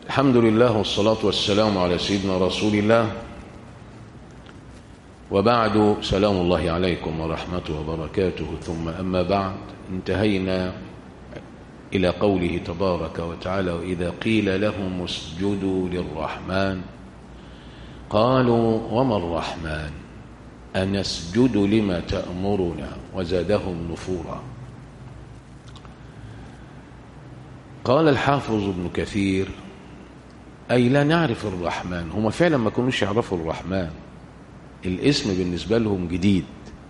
الحمد لله والصلاة والسلام على سيدنا رسول الله وبعد سلام الله عليكم ورحمته وبركاته ثم أما بعد انتهينا إلى قوله تبارك وتعالى وإذا قيل لهم اسجدوا للرحمن قالوا وما الرحمن أنسجد لما تأمرنا وزادهم نفورا قال الحافظ ابن كثير أي لا نعرف الرحمن هم فعلا ما كانوش يعرفوا الرحمن الاسم بالنسبة لهم جديد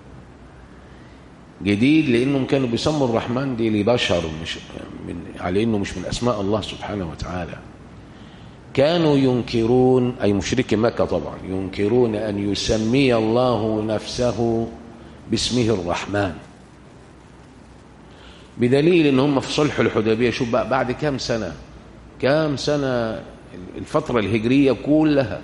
جديد لأنهم كانوا بيسموا الرحمن دي لبشر مش من على أنه مش من أسماء الله سبحانه وتعالى كانوا ينكرون أي مشرك مكة طبعا ينكرون أن يسمي الله نفسه باسمه الرحمن بدليل ان هم في صلح الحديبيه شوف بقى بعد كام سنه كام سنه الفتره الهجريه كلها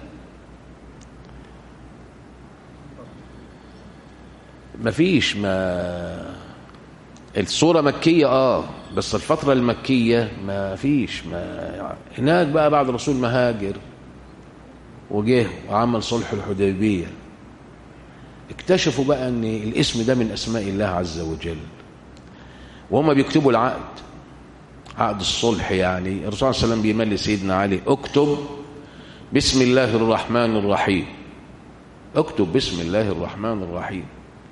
مفيش ما الصوره مكيه اه بس الفتره المكيه ما فيش ما هناك بقى بعد الرسول ما هاجر وجه وعمل صلح الحديبيه اكتشفوا بقى ان الاسم ده من اسماء الله عز وجل وهم بيكتبوا العقد عقد الصلح يعني الرسول صلى الله عليه وسلم بيملي سيدنا علي اكتب بسم الله الرحمن الرحيم اكتب بسم الله الرحمن الرحيم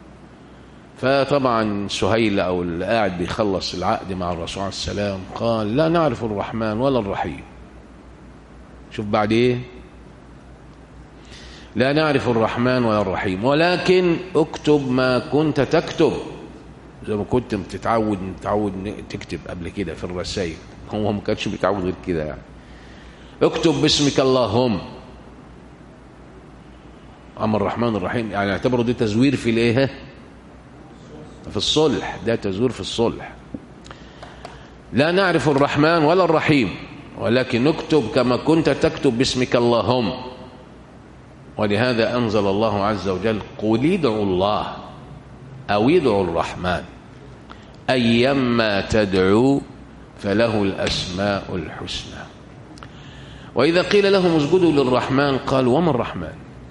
فطبعا سهيل او اللي قاعد بيخلص العقد مع الرسول عليه السلام قال لا نعرف الرحمن ولا الرحيم شوف بعد ايه لا نعرف الرحمن ولا الرحيم ولكن اكتب ما كنت تكتب زي ما كنت بتتعود متعود تكتب قبل كده في الرسائل هو ما كانش بيتعود غير كده يعني اكتب باسمك اللهم اما الرحمن الرحيم يعني اعتبروا ده تزوير في الايه في الصلح ده تزوير في الصلح لا نعرف الرحمن ولا الرحيم ولكن نكتب كما كنت تكتب باسمك اللهم ولهذا أنزل الله عز وجل قل ادعوا الله أو ادعوا الرحمن أيما تدعو فله الأسماء الحسنى وإذا قيل لهم اسجدوا للرحمن قالوا وما الرحمن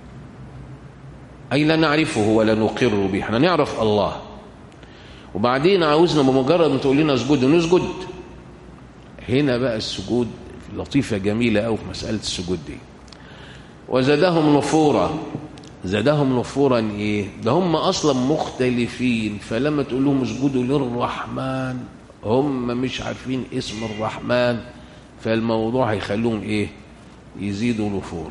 أي لا نعرفه ولا نقر به احنا نعرف الله وبعدين عاوزنا بمجرد ما تقول لنا اسجدوا نسجد هنا بقى السجود لطيفة جميلة أو في مسألة السجود دي وزادهم نفورا زادهم نفورا ايه ده هم اصلا مختلفين فلما تقول لهم اسجدوا للرحمن هم مش عارفين اسم الرحمن فالموضوع هيخلوهم ايه يزيدوا نفور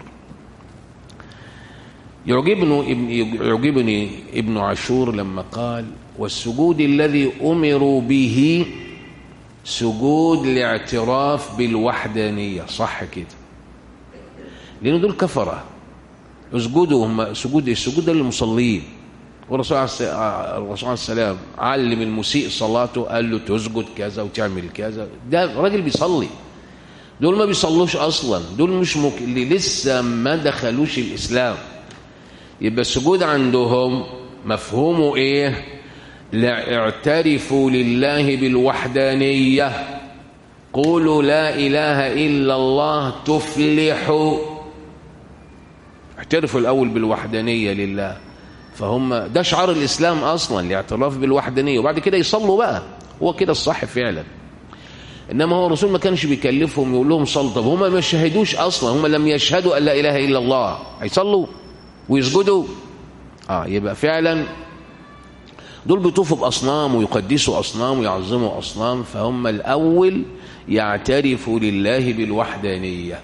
يعجبني ابن يعجبني ابن عاشور لما قال والسجود الذي امروا به سجود لاعتراف بالوحدانيه صح كده لان دول كفره اسجدوا هم سجود السجود ده للمصلين والرسول عليه السلام علم المسيء صلاته قال له تسجد كذا وتعمل كذا ده راجل بيصلي دول ما بيصلوش اصلا دول مش مك... اللي لسه ما دخلوش الاسلام يبقى السجود عندهم مفهومه ايه اعترفوا لله بالوحدانيه قولوا لا اله الا الله تفلحوا اعترفوا الأول بالوحدانية لله فهم ده شعار الإسلام أصلا الاعتراف بالوحدانية وبعد كده يصلوا بقى هو كده الصح فعلا إنما هو الرسول ما كانش بيكلفهم يقول لهم صلوا طب هم ما شهدوش أصلا هم لم يشهدوا أن لا إله إلا الله هيصلوا ويسجدوا آه يبقى فعلا دول بيطوفوا بأصنام ويقدسوا أصنام ويعظموا أصنام فهم الأول يعترفوا لله بالوحدانية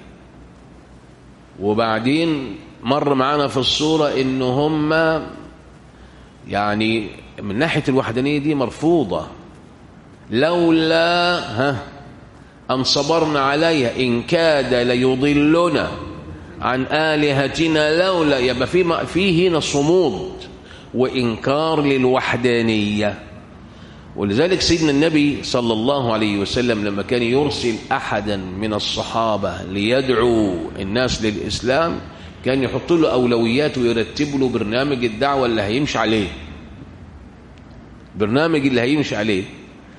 وبعدين مر معانا في الصورة إن هم يعني من ناحية الوحدانية دي مرفوضة لولا ها أن صبرنا عليها إن كاد ليضلنا عن آلهتنا لولا يبقى في في هنا صمود وإنكار للوحدانية ولذلك سيدنا النبي صلى الله عليه وسلم لما كان يرسل أحدا من الصحابة ليدعو الناس للإسلام كان يحط له أولويات ويرتب له برنامج الدعوة اللي هيمشي عليه برنامج اللي هيمشي عليه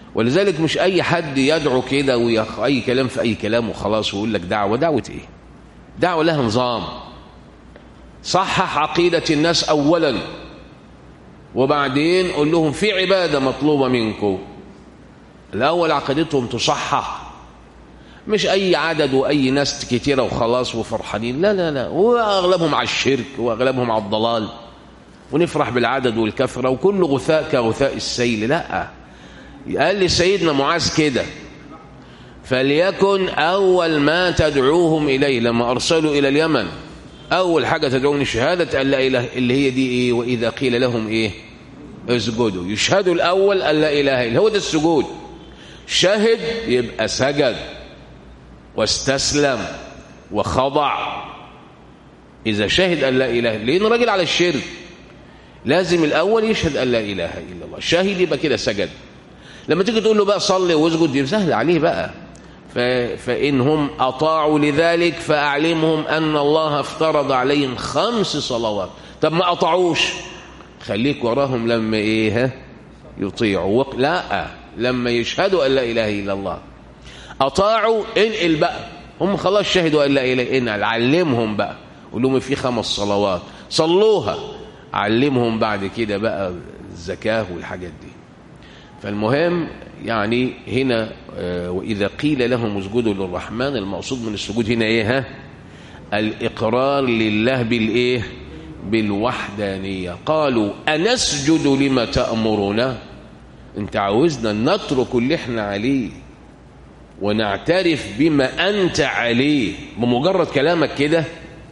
ولذلك مش أي حد يدعو كده ويخ أي كلام في أي كلام وخلاص ويقول لك دعوة دعوة إيه دعوة لها نظام صحح عقيدة الناس أولا وبعدين قول لهم في عبادة مطلوبة منكم الأول عقيدتهم تصحح مش أي عدد وأي ناس كتيرة وخلاص وفرحانين لا لا لا وأغلبهم على الشرك وأغلبهم على الضلال ونفرح بالعدد والكثرة وكل غثاء كغثاء السيل لا قال لي سيدنا معاذ كده فليكن أول ما تدعوهم إليه لما أرسلوا إلى اليمن أول حاجة تدعون شهادة أن لا إله اللي هي دي إيه وإذا قيل لهم إيه اسجدوا يشهدوا الأول أن لا إله إلا هو ده السجود شهد يبقى سجد واستسلم وخضع إذا شهد أن لا إله لأن راجل على الشرك لازم الأول يشهد أن لا إله إلا الله شاهد يبقى كده سجد لما تيجي تقول له بقى صلي واسجد يبقى سهل عليه بقى فإنهم أطاعوا لذلك فأعلمهم أن الله افترض عليهم خمس صلوات طب ما أطاعوش خليك وراهم لما إيه يطيعوا لا لما يشهدوا أن لا إله إلا الله أطاعوا انقل بقى هم خلاص شهدوا أن لا إله إلا الله علمهم بقى قول لهم في خمس صلوات صلوها علمهم بعد كده بقى الزكاة والحاجات دي فالمهم يعني هنا وإذا قيل لهم اسجدوا للرحمن المقصود من السجود هنا إيه ها الإقرار لله بالإيه بالوحدانية قالوا أنسجد لما تأمرنا انت عاوزنا نترك اللي احنا عليه ونعترف بما أنت عليه بمجرد كلامك كده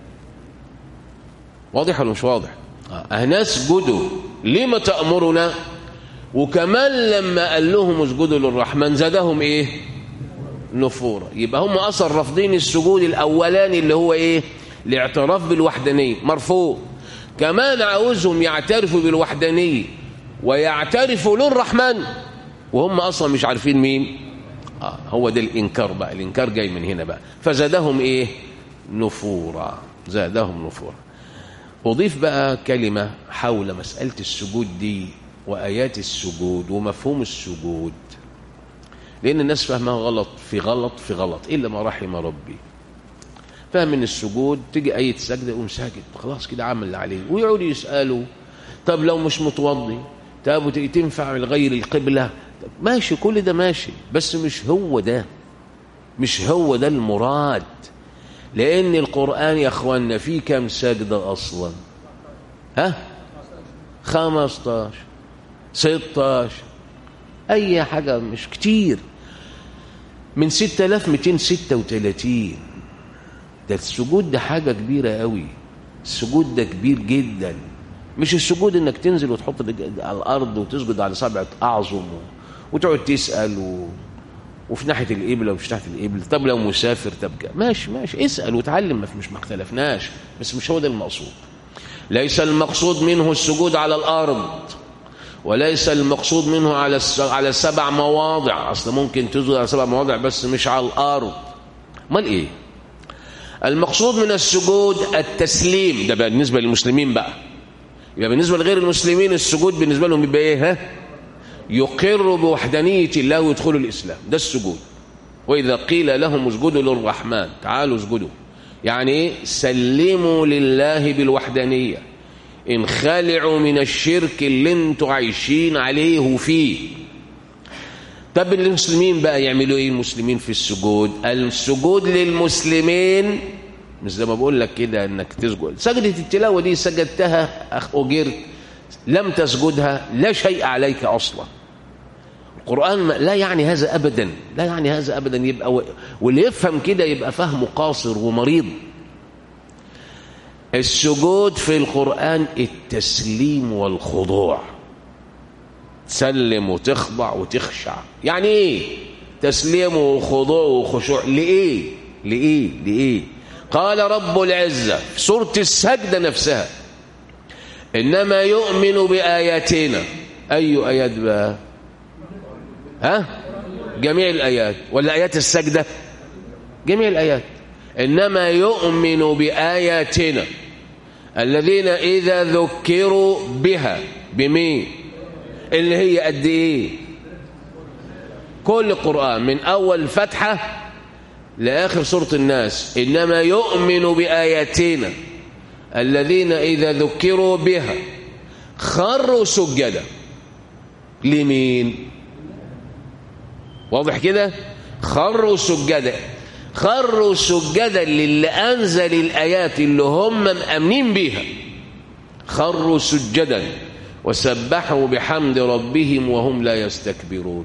واضح ولا مش واضح أنسجد لما تأمرنا وكمان لما قال لهم اسجدوا للرحمن زادهم ايه نفورا يبقى هم اصلا رافضين السجود الاولاني اللي هو ايه الاعتراف بالوحدانيه مرفوض كمان عاوزهم يعترفوا بالوحدانيه ويعترفوا للرحمن وهم اصلا مش عارفين مين آه هو ده الانكار بقى الانكار جاي من هنا بقى فزادهم ايه نفورا زادهم نفورا اضيف بقى كلمه حول مساله السجود دي وآيات السجود ومفهوم السجود لأن الناس فهمها غلط في غلط في غلط إلا ما رحم ربي فهم ان السجود تيجي آية سجدة يقوم ساجد خلاص كده عمل اللي عليه ويقعدوا يسألوا طب لو مش متوضي طب تنفع لغير القبلة ماشي كل ده ماشي بس مش هو ده مش هو ده المراد لأن القرآن يا أخوانا فيه كم سجدة أصلا ها خمستاشر ستاشر أي حاجة مش كتير من ستة آلاف ميتين ستة وتلاتين ده السجود ده حاجة كبيرة قوي السجود ده كبير جدا مش السجود انك تنزل وتحط على الارض وتسجد على سبعة اعظم وتقعد تسأل و... وفي ناحية القبلة ومش ناحية القبلة طب لو مسافر طب ماشي ماشي اسأل وتعلم مش ما اختلفناش بس مش هو ده المقصود ليس المقصود منه السجود على الارض وليس المقصود منه على على سبع مواضع اصل ممكن تسجد على سبع مواضع بس مش على الارض امال ايه المقصود من السجود التسليم ده بالنسبه للمسلمين بقى يبقى بالنسبه لغير المسلمين السجود بالنسبه لهم يبقى ايه ها يقر بوحدانيه الله ويدخلوا الاسلام ده السجود واذا قيل لهم اسجدوا للرحمن تعالوا اسجدوا يعني ايه سلموا لله بالوحدانيه انخلعوا من الشرك اللي انتوا عايشين عليه وفيه طب المسلمين بقى يعملوا ايه المسلمين في السجود السجود للمسلمين مش زي ما بقول لك كده انك تسجد سجدة التلاوة دي سجدتها أجرت لم تسجدها لا شيء عليك أصلا القرآن لا يعني هذا أبدا لا يعني هذا أبدا يبقى واللي يفهم كده يبقى فهمه قاصر ومريض السجود في القرآن التسليم والخضوع تسلم وتخضع وتخشع يعني ايه تسليم وخضوع وخشوع لإيه لإيه لإيه قال رب العزة في سورة السجدة نفسها إنما يؤمن بآياتنا أي آيات بقى ها جميع الآيات ولا آيات السجدة جميع الآيات إنما يؤمن بآياتنا الذين إذا ذكروا بها بمين اللي هي قد إيه كل القرآن من أول الفتحة لآخر سورة الناس إنما يؤمن بآياتنا الذين إذا ذكروا بها خروا سجدا لمين واضح كده خروا سجدا خروا سجدا للي أنزل الآيات اللي هم مأمنين بيها خروا سجدا وسبحوا بحمد ربهم وهم لا يستكبرون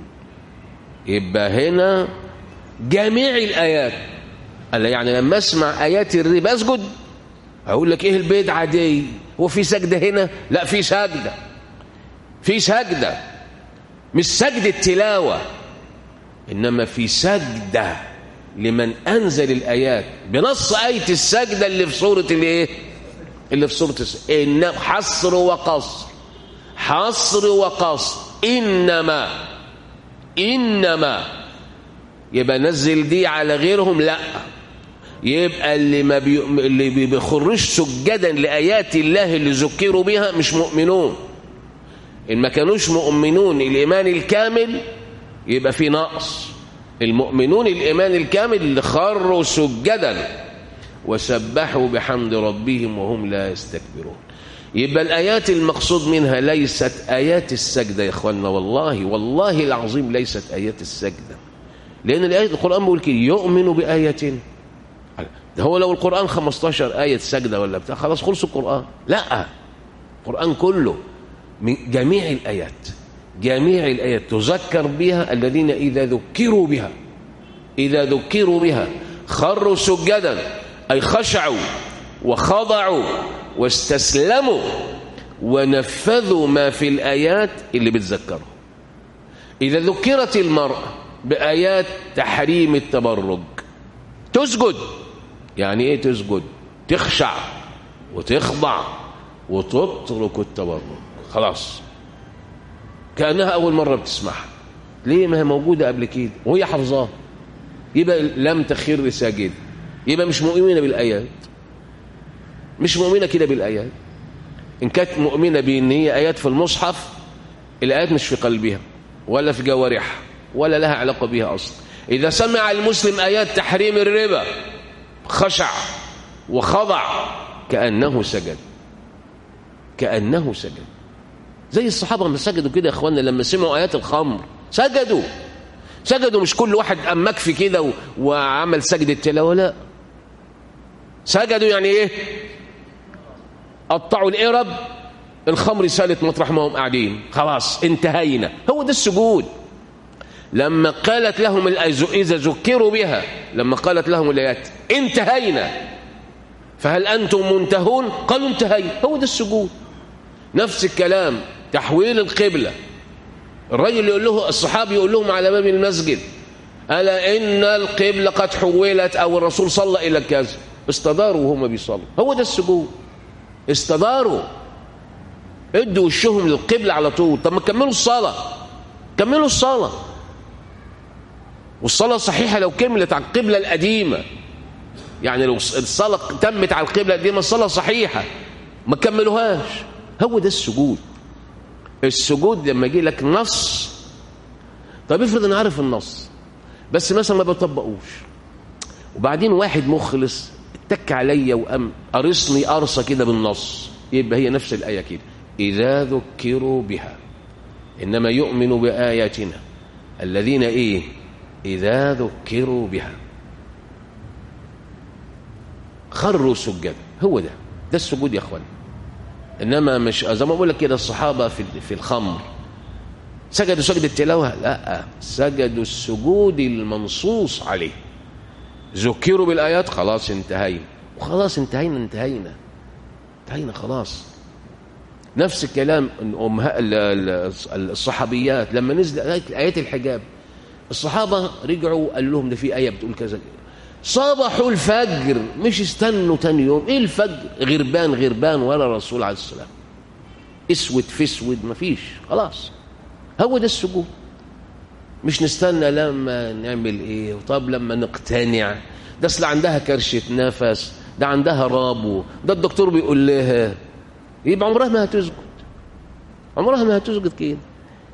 يبقى هنا جميع الآيات قال يعني لما اسمع آيات الربا اسجد أقول لك إيه البدعة دي هو في سجدة هنا لا في سجدة في سجدة مش سجدة تلاوة إنما في سجدة لمن أنزل الآيات بنص آية السجدة اللي في سورة الإيه اللي في سورة الس... إن حصر وقصر حصر وقصر إنما إنما يبقى نزل دي على غيرهم لا يبقى اللي ما بي... اللي بيخرج سجدا لآيات الله اللي ذكروا بها مش مؤمنون إن ما كانوش مؤمنون الإيمان الكامل يبقى في نقص المؤمنون الإيمان الكامل اللي خروا سجدا وسبحوا بحمد ربهم وهم لا يستكبرون يبقى الآيات المقصود منها ليست آيات السجدة يا إخواننا والله والله العظيم ليست آيات السجدة لأن الآيات القرآن بيقول كده يؤمن بآياتنا ده هو لو القرآن 15 آية سجدة ولا بتاع خلاص خلص القرآن لا القرآن كله من جميع الآيات جميع الآيات تذكر بها الذين إذا ذكروا بها إذا ذكروا بها خروا سجدا أي خشعوا وخضعوا واستسلموا ونفذوا ما في الآيات اللي بتذكرهم إذا ذكرت المرأة بآيات تحريم التبرج تسجد يعني إيه تسجد تخشع وتخضع وتترك التبرج خلاص كأنها أول مرة بتسمعها ليه ما هي موجودة قبل كده وهي حافظاها يبقى لم تخر ساجد يبقى مش مؤمنة بالآيات مش مؤمنة كده بالآيات إن كانت مؤمنة بأن هي آيات في المصحف الآيات مش في قلبها ولا في جوارحها ولا لها علاقة بها أصلا إذا سمع المسلم آيات تحريم الربا خشع وخضع كأنه سجد كأنه سجد زي الصحابة لما سجدوا كده يا اخوانا لما سمعوا آيات الخمر سجدوا سجدوا مش كل واحد قام مكفي كده و... وعمل سجدة تلاوة لا سجدوا يعني ايه قطعوا القرب الخمر سالت مطرح ما هم قاعدين خلاص انتهينا هو ده السجود لما قالت لهم إذا ذكروا بها لما قالت لهم الآيات انتهينا فهل أنتم منتهون قالوا انتهينا هو ده السجود نفس الكلام تحويل القبلة الرجل يقول له الصحابي يقول لهم على باب المسجد ألا إن القبلة قد حولت أو الرسول صلى إلى كذا استداروا وهم بيصلوا هو ده السجود استداروا ادوا وشهم للقبلة على طول طب ما كملوا الصلاة كملوا الصلاة والصلاة صحيحة لو كملت على القبلة القديمة يعني لو الصلاة تمت على القبلة القديمة الصلاة صحيحة ما كملوهاش هو ده السجود السجود لما يجي لك نص طب افرض انا عارف النص بس مثلا ما بطبقوش وبعدين واحد مخلص اتك عليا وقام قرصني قرصه كده بالنص يبقى هي نفس الايه كده اذا ذكروا بها انما يؤمن باياتنا الذين ايه اذا ذكروا بها خروا سجدا هو ده ده السجود يا اخوان انما مش زي ما بقول لك كده الصحابه في في الخمر سجدوا سجد التلاوه لا سجدوا السجود المنصوص عليه ذكروا بالايات خلاص انتهينا وخلاص انتهينا انتهينا انتهينا خلاص نفس الكلام امهاء الصحابيات لما نزل ايات الحجاب الصحابه رجعوا قال لهم ده في ايه بتقول كذا صبحوا الفجر مش استنوا تاني يوم ايه الفجر غربان غربان ولا الرسول عليه السلام اسود في اسود مفيش خلاص هو ده السجود مش نستنى لما نعمل ايه طب لما نقتنع ده اصل عندها كرشة نفس ده عندها رابو ده الدكتور بيقول لها يبقى عمرها ما هتسجد عمرها ما هتسجد كده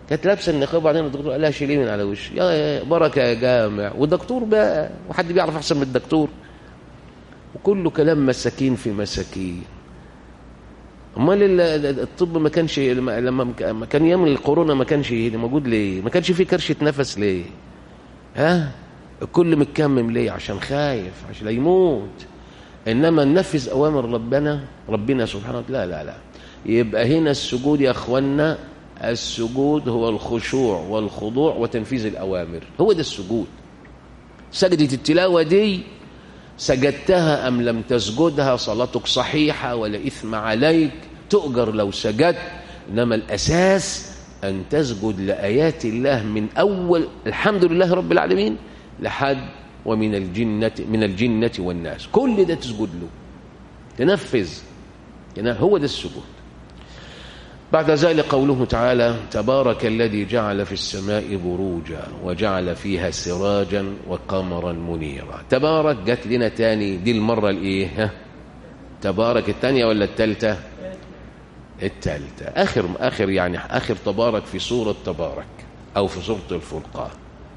كانت لابسه النقاب وبعدين الدكتور قال لها شيليه من على وشي يا يا بركه يا جامع والدكتور بقى وحد بيعرف احسن من الدكتور وكله كلام مساكين في مساكين امال ال- الطب ما كانش لما لما كان ايام الكورونا ما كانش موجود ليه ما كانش فيه كرشه نفس ليه ها الكل متكمم ليه عشان خايف عشان لا يموت انما ننفذ اوامر ربنا ربنا سبحانه وتعالى لا لا لا يبقى هنا السجود يا اخوانا السجود هو الخشوع والخضوع وتنفيذ الاوامر هو ده السجود سجدة التلاوة دي سجدتها أم لم تسجدها صلاتك صحيحة ولا إثم عليك تؤجر لو سجدت إنما الأساس أن تسجد لآيات الله من أول الحمد لله رب العالمين لحد ومن الجنة من الجنة والناس كل ده تسجد له تنفذ يعني هو ده السجود بعد ذلك قوله تعالى تبارك الذي جعل في السماء بروجا وجعل فيها سراجا وقمرا منيرا تبارك جت لنا تاني دي المرة الايه ها تبارك الثانية ولا الثالثة الثالثة آخر آخر يعني آخر تبارك في سورة تبارك أو في سورة الفرقان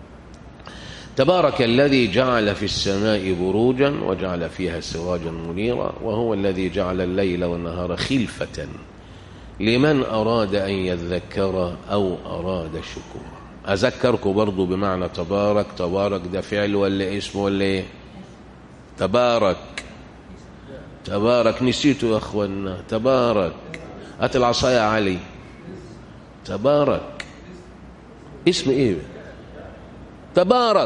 تبارك الذي جعل في السماء بروجا وجعل فيها سراجا منيرا وهو الذي جعل الليل والنهار خلفة لمن أراد أن يذكر أو أراد شكورا أذكركم برضو بمعنى تبارك تبارك ده فعل ولا اسم ولا إيه تبارك تبارك نسيته يا أخوانا تبارك هات العصاية علي تبارك اسم إيه تبارك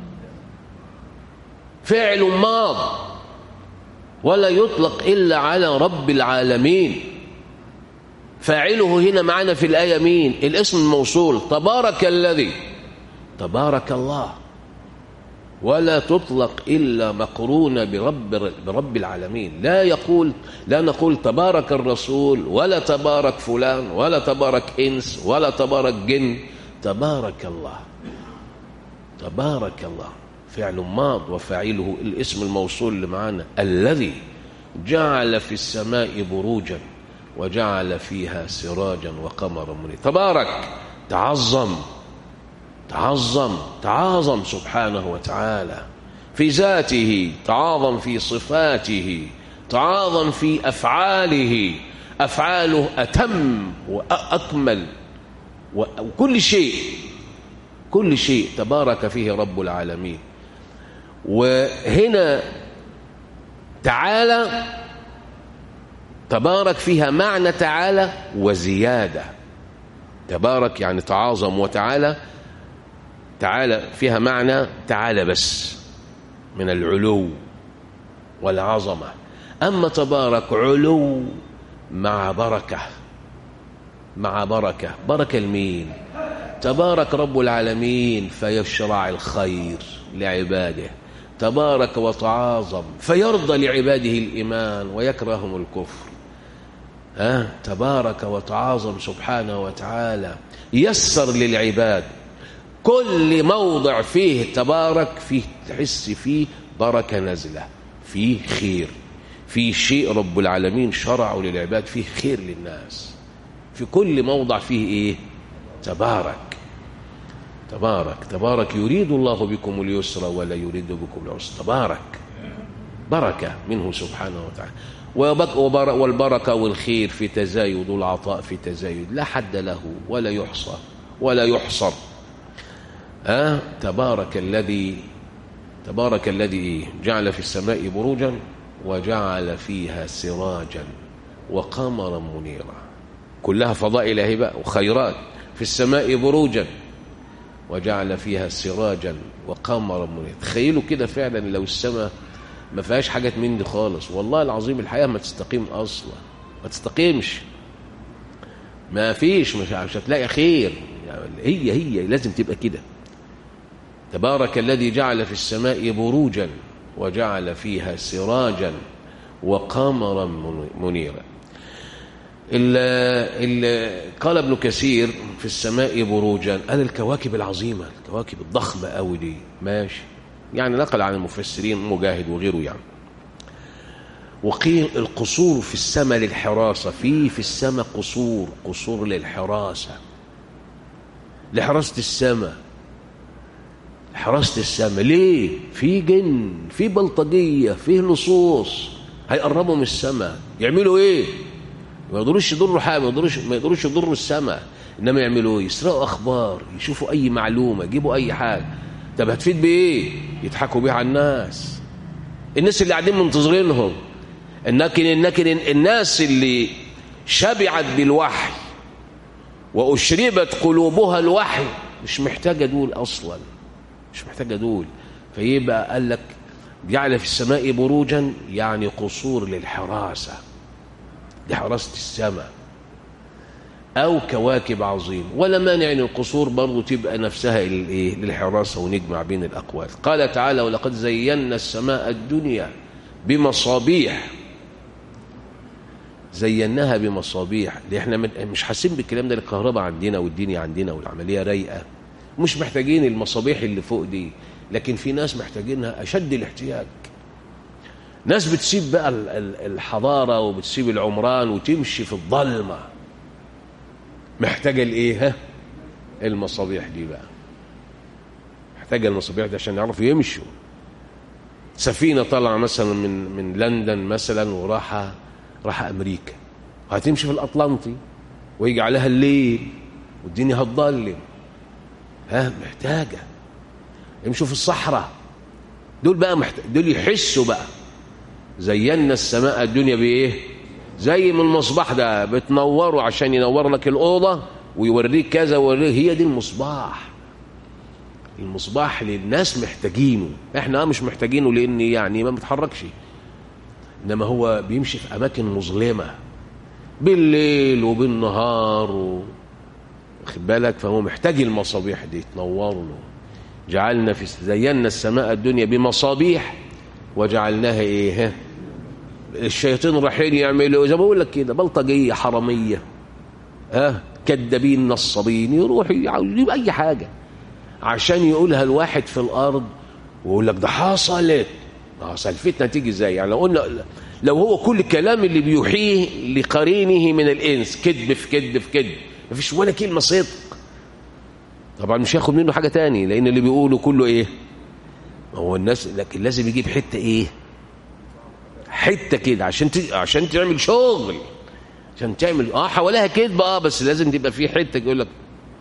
فعل ماض ولا يطلق إلا على رب العالمين فاعله هنا معنا في الآية مين الاسم الموصول تبارك الذي تبارك الله ولا تطلق إلا مقرونة برب, برب العالمين لا يقول لا نقول تبارك الرسول ولا تبارك فلان ولا تبارك إنس ولا تبارك جن تبارك الله تبارك الله فعل ماض وفاعله الاسم الموصول اللي معانا الذي جعل في السماء بروجا وجعل فيها سراجا وقمرا منيرا تبارك تعظم تعظم تعاظم سبحانه وتعالى في ذاته تعاظم في صفاته تعاظم في أفعاله أفعاله أتم وأكمل وكل شيء كل شيء تبارك فيه رب العالمين وهنا تعالى تبارك فيها معنى تعالى وزيادة تبارك يعني تعاظم وتعالى تعالى فيها معنى تعالى بس من العلو والعظمة أما تبارك علو مع بركة مع بركة بركة المين تبارك رب العالمين فيشرع الخير لعباده تبارك وتعاظم فيرضى لعباده الإيمان ويكرههم الكفر ها تبارك وتعاظم سبحانه وتعالى يسر للعباد كل موضع فيه تبارك فيه تحس فيه بركة نزلة فيه خير فيه شيء رب العالمين شرعه للعباد فيه خير للناس في كل موضع فيه ايه تبارك تبارك تبارك يريد الله بكم اليسر ولا يريد بكم العسر تبارك بركة منه سبحانه وتعالى والبركة والخير في تزايد والعطاء في تزايد لا حد له ولا يحصى ولا يحصر أه؟ تبارك الذي تبارك الذي جعل في السماء بروجا وجعل فيها سراجا وقمرا منيرا كلها فضائل اهي بقى وخيرات في السماء بروجا وجعل فيها سراجا وقمرا منيرا تخيلوا كده فعلا لو السماء ما فيهاش حاجات من دي خالص والله العظيم الحياه ما تستقيم اصلا ما تستقيمش ما فيش مش مش هتلاقي خير يعني هي هي لازم تبقى كده تبارك الذي جعل في السماء بروجا وجعل فيها سراجا وقمرا منيرا ال ال قال ابن كثير في السماء بروجا قال الكواكب العظيمة الكواكب الضخمة قوي دي ماشي يعني نقل عن المفسرين مجاهد وغيره يعني وقيل القصور في السماء للحراسة في في السماء قصور قصور للحراسة لحراسة السماء حراسة السماء ليه في جن في بلطجية في لصوص هيقربوا من السماء يعملوا ايه ما يقدروش يضروا حاجه ما يقدروش ما يقدروش يضروا السماء انما يعملوا ايه يسرقوا اخبار يشوفوا اي معلومه يجيبوا اي حاجه طب هتفيد بايه يضحكوا بيها على الناس الناس اللي قاعدين منتظرينهم لكن لكن الناس اللي شبعت بالوحي واشربت قلوبها الوحي مش محتاجه دول اصلا مش محتاجه دول فيبقى قال لك جعل في السماء بروجا يعني قصور للحراسه لحراسه السماء او كواكب عظيم ولا مانع ان القصور برضه تبقى نفسها للايه للحراسه ونجمع بين الاقوال قال تعالى ولقد زينا السماء الدنيا بمصابيح زيناها بمصابيح اللي احنا مش حاسين بالكلام ده الكهرباء عندنا والدنيا عندنا والعمليه رايقه مش محتاجين المصابيح اللي فوق دي لكن في ناس محتاجينها اشد الاحتياج ناس بتسيب بقى الحضاره وبتسيب العمران وتمشي في الظلمه محتاجه الايه ها المصابيح دي بقى محتاجه المصابيح دي عشان يعرفوا يمشوا سفينه طالعه مثلا من من لندن مثلا وراحه راح امريكا هتمشي في الاطلنطي ويجي عليها الليل والدنيا هتضلم ها محتاجه يمشوا في الصحراء دول بقى محتاج دول يحسوا بقى زينا السماء الدنيا بايه زي من المصباح ده بتنوره عشان ينور لك الاوضه ويوريك كذا ويوريك هي دي المصباح المصباح للناس محتاجينه احنا مش محتاجينه لان يعني ما بيتحركش انما هو بيمشي في اماكن مظلمه بالليل وبالنهار و... واخد بالك فهو محتاج المصابيح دي تنور له جعلنا في زينا السماء الدنيا بمصابيح وجعلناها ايه الشياطين رايحين يعملوا زي ما بقول لك كده بلطجيه حراميه ها أه؟ كدابين نصابين يروح يجيب اي حاجه عشان يقولها الواحد في الارض ويقول لك ده حصلت حصل الفتنه تيجي ازاي يعني لو قلنا لو هو كل الكلام اللي بيوحيه لقرينه من الانس كذب في كذب في كذب مفيش ولا كلمه صدق طبعا مش هياخد منه حاجه تاني لان اللي بيقوله كله ايه هو الناس لكن لازم يجيب حته ايه حته كده عشان ت... عشان تعمل شغل عشان تعمل اه حواليها كذب اه بس لازم تبقى في حته يقول لك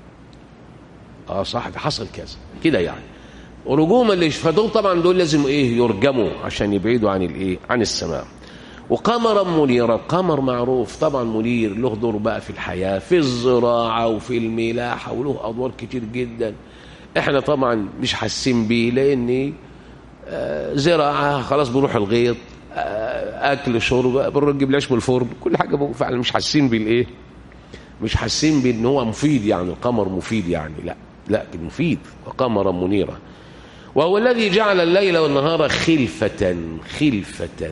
اه صح ده حصل كذا كده يعني رجوما ليش فدول طبعا دول لازم ايه يرجموا عشان يبعدوا عن الايه عن السماء وقمرا منيرا قمر معروف طبعا منير له دور بقى في الحياه في الزراعه وفي الملاحه وله ادوار كتير جدا احنا طبعا مش حاسين بيه لان آه زراعه خلاص بنروح الغيط آه اكل شرب بنروح نجيب العيش من الفرن كل حاجه فعلا مش حاسين بالايه مش حاسين بان هو مفيد يعني القمر مفيد يعني لا لا مفيد وقمرا منيرا وهو الذي جعل الليل والنهار خلفة خلفة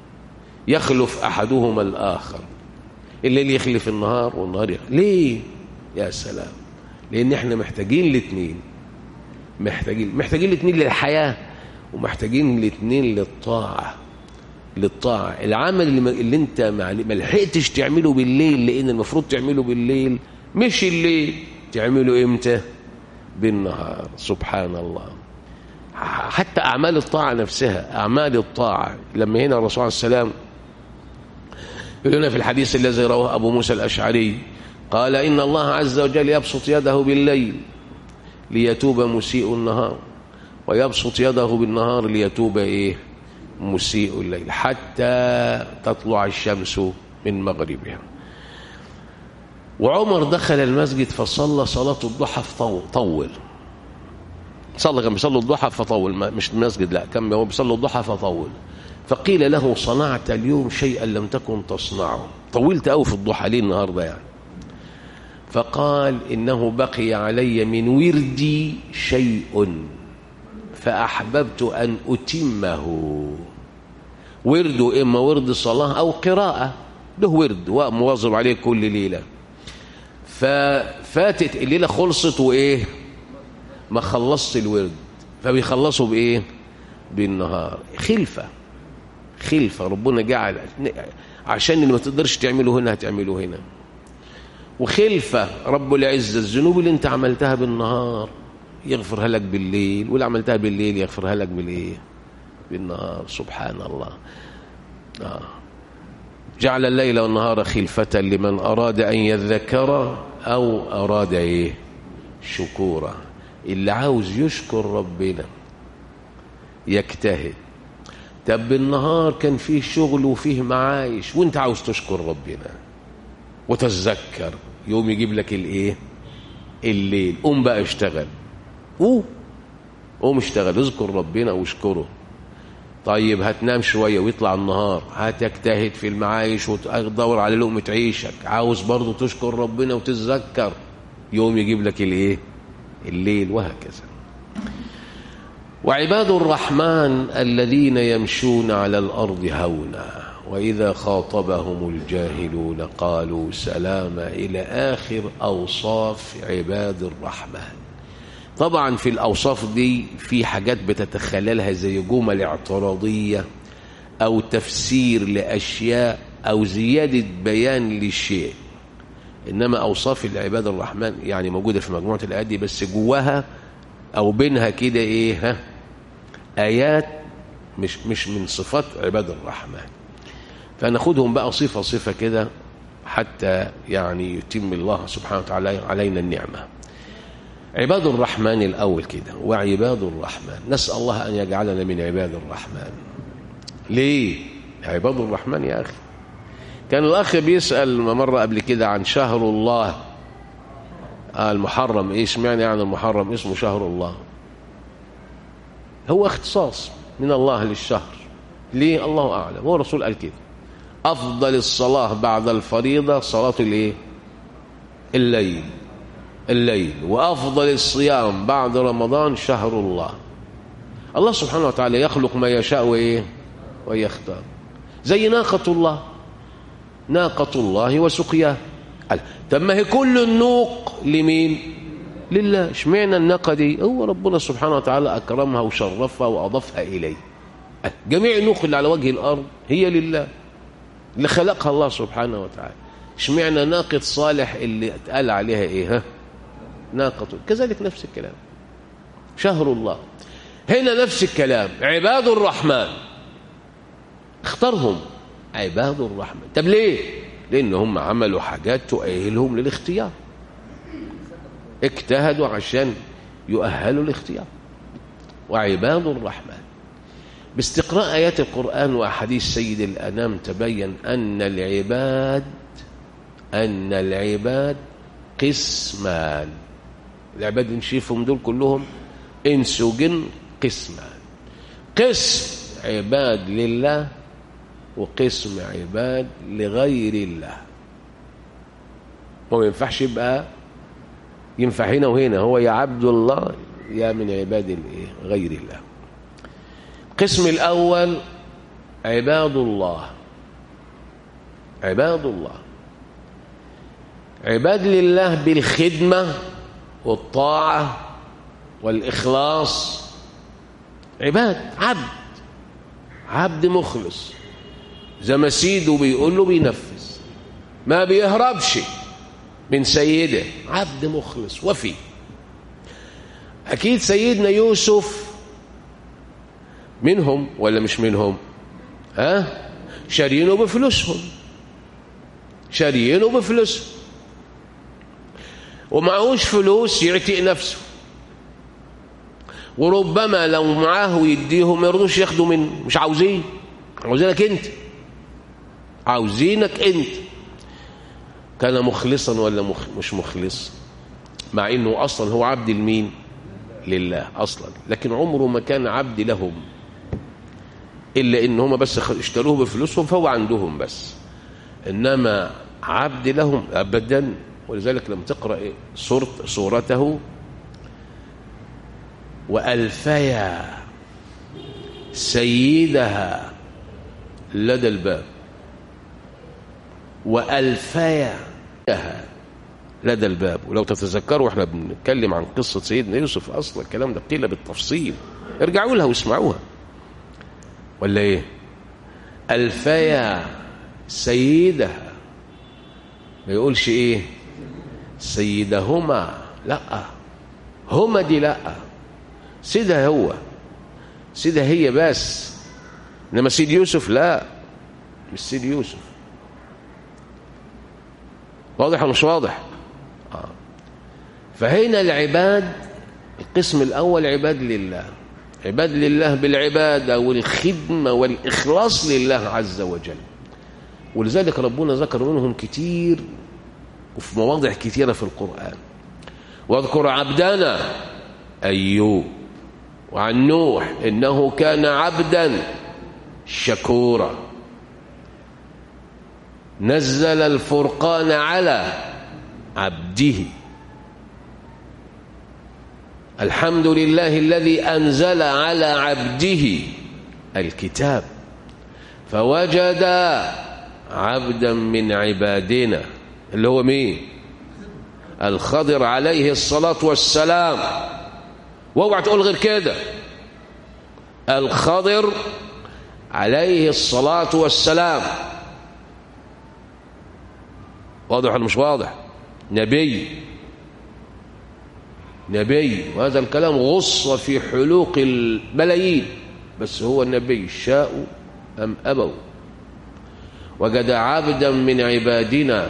يخلف أحدهما الآخر الليل يخلف النهار والنهار يخلف ليه يا سلام لأن احنا محتاجين الاثنين محتاجين محتاجين الاثنين للحياة ومحتاجين الاثنين للطاعة للطاعة العمل اللي, اللي انت ما لحقتش تعمله بالليل لأن المفروض تعمله بالليل مش الليل تعمله امتى بالنهار سبحان الله حتى أعمال الطاعة نفسها أعمال الطاعة لما هنا الرسول عليه السلام يقول لنا في الحديث الذي رواه أبو موسى الأشعري قال إن الله عز وجل يبسط يده بالليل ليتوب مسيء النهار ويبسط يده بالنهار ليتوب إيه مسيء الليل حتى تطلع الشمس من مغربها وعمر دخل المسجد فصلى صلاة الضحى طول صلى كان بيصلي الضحى فطول مش المسجد لا كان هو بيصلي الضحى فطول فقيل له صنعت اليوم شيئا لم تكن تصنعه طولت قوي في الضحى ليه النهارده يعني فقال انه بقي علي من وردي شيء فاحببت ان اتمه ورده اما ورد صلاه او قراءه له ورد ومواظب عليه كل ليله ففاتت الليله خلصت وايه ما خلصت الورد فبيخلصوا بايه بالنهار خلفه خلفه ربنا جعل عشان اللي ما تقدرش تعمله هنا هتعمله هنا وخلفة رب العزة الذنوب اللي انت عملتها بالنهار يغفرها لك بالليل واللي عملتها بالليل يغفرها لك بالايه بالنهار سبحان الله آه. جعل الليل والنهار خلفة لمن أراد أن يذكر أو أراد إيه شكورا اللي عاوز يشكر ربنا يجتهد طب بالنهار كان فيه شغل وفيه معايش وانت عاوز تشكر ربنا وتتذكر يوم يجيب لك الايه الليل قوم بقى اشتغل قوم قوم اشتغل اذكر ربنا واشكره طيب هتنام شوية ويطلع النهار هتجتهد في المعايش وتدور على لقمة عيشك عاوز برضو تشكر ربنا وتتذكر يوم يجيب لك الايه الليل وهكذا وعباد الرحمن الذين يمشون على الأرض هونا وإذا خاطبهم الجاهلون قالوا سلاما إلى آخر أوصاف عباد الرحمن طبعا في الأوصاف دي في حاجات بتتخللها زي جمل اعتراضية أو تفسير لأشياء أو زيادة بيان لشيء إنما أوصاف العباد الرحمن يعني موجودة في مجموعة الآيات دي بس جواها أو بينها كده إيه ها آيات مش مش من صفات عباد الرحمن فناخدهم بقى صفة صفة كده حتى يعني يتم الله سبحانه وتعالى علينا النعمة عباد الرحمن الأول كده وعباد الرحمن نسأل الله أن يجعلنا من عباد الرحمن ليه عباد الرحمن يا أخي كان الأخ بيسأل مرة قبل كده عن شهر الله آه المحرم إيش معنى يعني المحرم اسمه شهر الله هو اختصاص من الله للشهر ليه الله أعلم هو الرسول قال كده أفضل الصلاة بعد الفريضة صلاة الايه الليل الليل وأفضل الصيام بعد رمضان شهر الله الله سبحانه وتعالى يخلق ما يشاء وإيه ويختار زي ناقة الله ناقة الله وسقياه طب ما هي كل النوق لمين لله اشمعنى الناقة دي هو ربنا سبحانه وتعالى أكرمها وشرفها وأضافها إليه جميع النوق اللي على وجه الأرض هي لله اللي خلقها الله سبحانه وتعالى اشمعنى ناقة صالح اللي اتقال عليها ايه ها ناقة كذلك نفس الكلام شهر الله هنا نفس الكلام عباد الرحمن اختارهم عباد الرحمن طب ليه لان هم عملوا حاجات تؤهلهم للاختيار اجتهدوا عشان يؤهلوا الاختيار وعباد الرحمن باستقراء آيات القرآن وأحاديث سيد الأنام تبين أن العباد أن العباد قسمان العباد نشوفهم دول كلهم إنس وجن قسمان قسم عباد لله وقسم عباد لغير الله ما ينفعش يبقى ينفع هنا وهنا هو يا عبد الله يا من عباد الايه غير الله القسم الأول عباد الله عباد الله عباد لله بالخدمة والطاعة والإخلاص عباد عبد عبد مخلص زي ما سيده بيقول له بينفذ ما بيهربش من سيده عبد مخلص وفي أكيد سيدنا يوسف منهم ولا مش منهم ها شارينه بفلوسهم شارينه بفلوسهم ومعهوش فلوس يعتق نفسه وربما لو معاه ويديهم ما يرضوش ياخدوا منه مش عاوزين عاوزينك انت عاوزينك انت كان مخلصا ولا مخ... مش مخلص مع انه اصلا هو عبد المين لله اصلا لكن عمره ما كان عبد لهم الا ان هم بس اشتروه بفلوسهم فهو عندهم بس انما عبد لهم ابدا ولذلك لما تقرا سورة سورته والفيا سيدها لدى الباب والفيا لدى الباب ولو تتذكروا احنا بنتكلم عن قصه سيدنا يوسف اصلا الكلام ده قيل بالتفصيل ارجعوا لها واسمعوها ولا ايه الفيا سيدها ما يقولش ايه سيدهما لا هما دي لا سيدها هو سيدها هي بس انما سيد يوسف لا مش سيد يوسف واضح ولا مش واضح آه. فهنا العباد القسم الأول عباد لله عباد لله بالعبادة والخدمة والإخلاص لله عز وجل ولذلك ربنا ذكر منهم كتير وفي مواضع كتيرة في القرآن واذكر عبدنا أيوب وعن نوح إنه كان عبدا شكورا نزل الفرقان على عبده الحمد لله الذي أنزل على عبده الكتاب فوجد عبدا من عبادنا اللي هو مين الخضر عليه الصلاة والسلام واوعى تقول غير كده الخضر عليه الصلاة والسلام واضح ولا مش واضح نبي نبي وهذا الكلام غص في حلوق الملايين بس هو النبي شاءوا أم أبوا وجد عبدا من عبادنا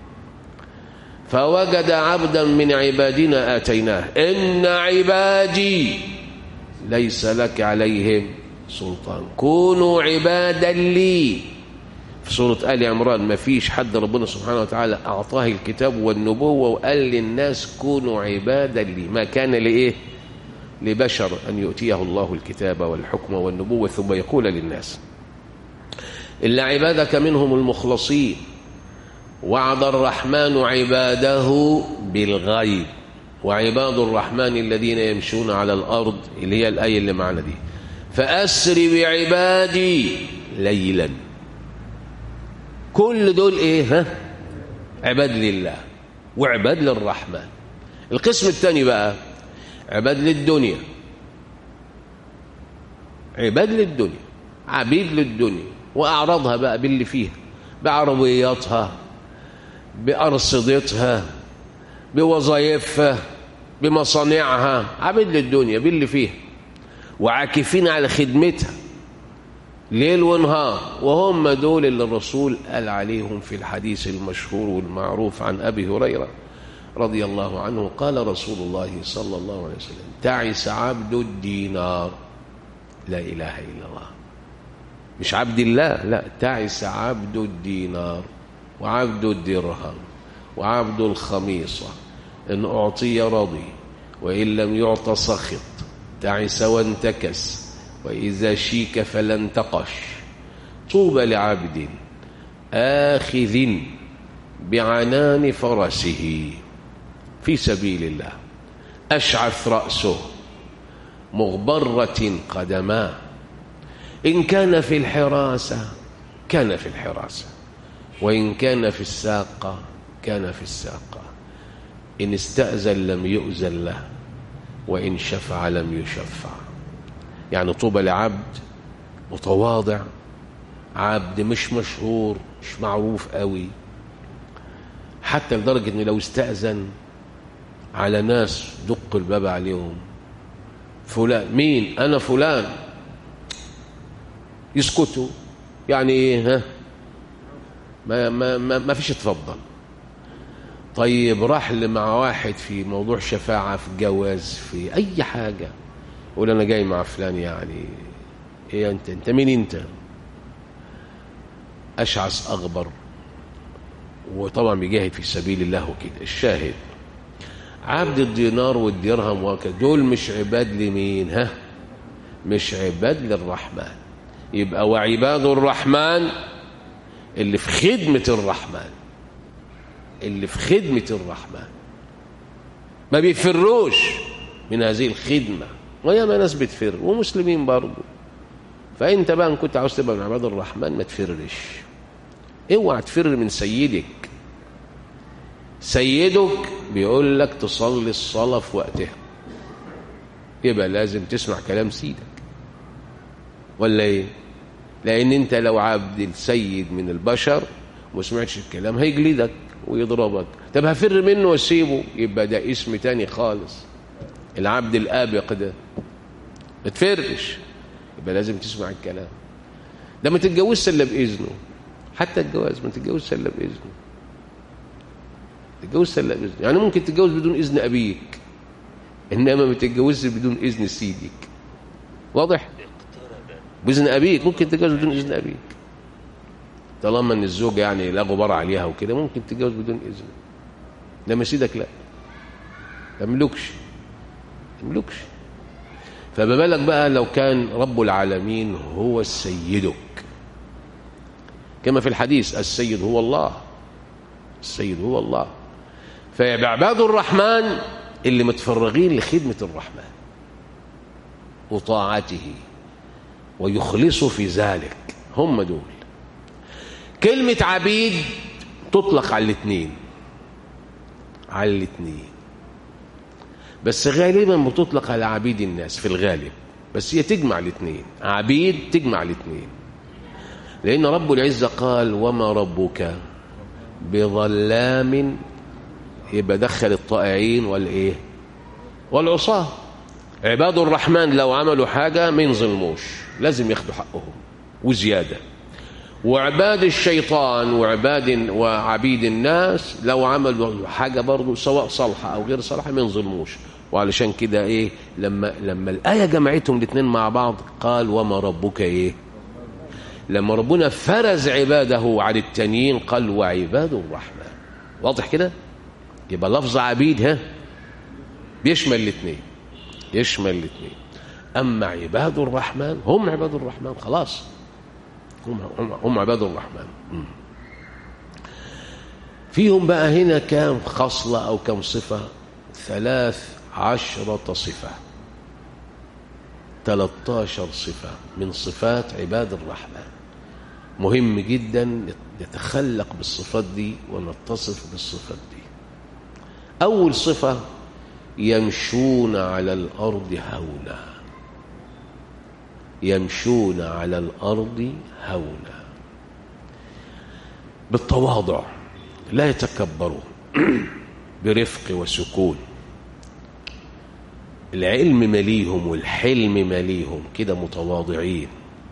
فوجد عبدا من عبادنا آتيناه إن عبادي ليس لك عليهم سلطان كونوا عبادا لي في سورة آل عمران ما فيش حد ربنا سبحانه وتعالى أعطاه الكتاب والنبوة وقال للناس كونوا عبادا لي ما كان لإيه لبشر أن يؤتيه الله الكتاب والحكم والنبوة ثم يقول للناس إلا عبادك منهم المخلصين وعد الرحمن عباده بالغيب وعباد الرحمن الذين يمشون على الأرض اللي هي الآية اللي معنا دي فأسر بعبادي ليلا كل دول ايه ها عباد لله وعباد للرحمن القسم الثاني بقى عباد للدنيا عباد للدنيا عبيد للدنيا وأعرضها بقى باللي فيها بعربياتها بأرصدتها بوظائفها بمصانعها عبيد للدنيا باللي فيها وعاكفين على خدمتها ليل ونهار وهم دول اللي الرسول قال عليهم في الحديث المشهور والمعروف عن أبي هريرة رضي الله عنه قال رسول الله صلى الله عليه وسلم تعس عبد الدينار لا إله إلا الله مش عبد الله لا تعس عبد الدينار وعبد الدرهم وعبد الخميصة إن أعطي رضي وإن لم يعط سخط تعس وانتكس وإذا شيك فلن تقش طوبى لعبد آخذ بعنان فرسه في سبيل الله أشعث رأسه مغبرة قدماه إن كان في الحراسة كان في الحراسة وإن كان في الساقة كان في الساقة إن استأذن لم يؤذن له وإن شفع لم يشفع يعني طوبى لعبد متواضع عبد مش مشهور مش معروف قوي حتى لدرجة ان لو استأذن على ناس دق الباب عليهم فلان مين انا فلان يسكتوا يعني ايه ها ما, ما, ما, ما فيش اتفضل طيب راح مع واحد في موضوع شفاعة في جواز في أي حاجة يقول أنا جاي مع فلان يعني إيه أنت أنت مين أنت أشعث أغبر وطبعا بيجاهد في سبيل الله وكده الشاهد عبد الدينار والدرهم وكذا دول مش عباد لمين ها مش عباد للرحمن يبقى وعباد الرحمن اللي في خدمة الرحمن اللي في خدمة الرحمن ما بيفروش من هذه الخدمة وياما ناس بتفر ومسلمين برضه فانت بقى ان كنت عاوز تبقى من عباد الرحمن ما تفرش اوعى تفر من سيدك سيدك بيقول لك تصلي الصلاة في وقتها يبقى لازم تسمع كلام سيدك ولا ايه لان انت لو عبد السيد من البشر وما سمعتش الكلام هيجلدك ويضربك طب هفر منه واسيبه يبقى ده اسم تاني خالص العبد الآبق ده ما تفرش يبقى لازم تسمع الكلام ده ما تتجوزش الا باذنه حتى الجواز ما تتجوزش الا باذنه تتجوزش الا باذنه يعني ممكن تتجوز بدون اذن ابيك انما ما تتجوزش بدون اذن سيدك واضح باذن ابيك ممكن تتجوز بدون اذن ابيك طالما ان الزوج يعني لا غبار عليها وكده ممكن تتجوز بدون اذن انما سيدك لا تملكش تملكش فما بالك بقى لو كان رب العالمين هو سيدك كما في الحديث السيد هو الله السيد هو الله فعباد الرحمن اللي متفرغين لخدمة الرحمن وطاعته ويخلصوا في ذلك هم دول كلمة عبيد تطلق على الاثنين على الاثنين بس غالبا بتطلق على عبيد الناس في الغالب بس هي تجمع الاثنين عبيد تجمع الاثنين لأن رب العزة قال وما ربك بظلام يبقى دخل الطائعين والإيه والعصاة عباد الرحمن لو عملوا حاجة ما ينظلموش لازم ياخدوا حقهم وزيادة وعباد الشيطان وعباد وعبيد الناس لو عملوا حاجة برضو سواء صالحة أو غير صالحة ما ينظلموش وعلشان كده إيه لما لما الآية جمعتهم الاثنين مع بعض قال وما ربك إيه لما ربنا فرز عباده على التانيين قال وعباد الرحمن واضح كده يبقى لفظ عبيد ها بيشمل الاثنين يشمل الاثنين أما عباد الرحمن هم عباد الرحمن خلاص هم, هم, هم عباد الرحمن م. فيهم بقى هنا كام خصلة أو كم صفة ثلاث عشرة صفة 13 صفة من صفات عباد الرحمن مهم جدا نتخلق بالصفات دي ونتصف بالصفات دي أول صفة يمشون على الأرض هونا يمشون على الأرض هونا بالتواضع لا يتكبرون برفق وسكون العلم مليهم والحلم مليهم كده متواضعين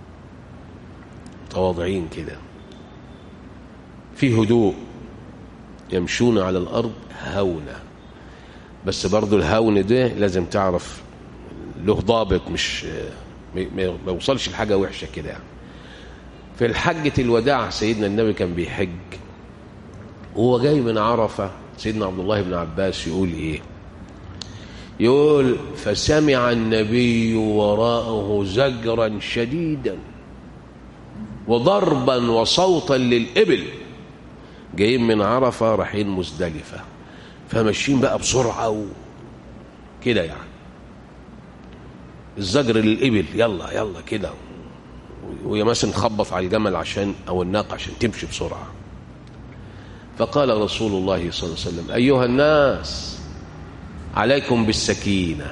متواضعين كده في هدوء يمشون على الأرض هونا بس برضو الهون ده لازم تعرف له ضابط مش ما يوصلش لحاجة وحشة كده يعني في الحجة الوداع سيدنا النبي كان بيحج وهو جاي من عرفة سيدنا عبد الله بن عباس يقول ايه يقول فسمع النبي وراءه زجرا شديدا وضربا وصوتا للإبل جايين من عرفة رايحين مزدلفة فماشيين بقى بسرعة و... كده يعني الزجر للإبل يلا يلا كده وهي مثلا تخبط على الجمل عشان أو الناقة عشان تمشي بسرعة فقال رسول الله صلى الله عليه وسلم أيها الناس عليكم بالسكينة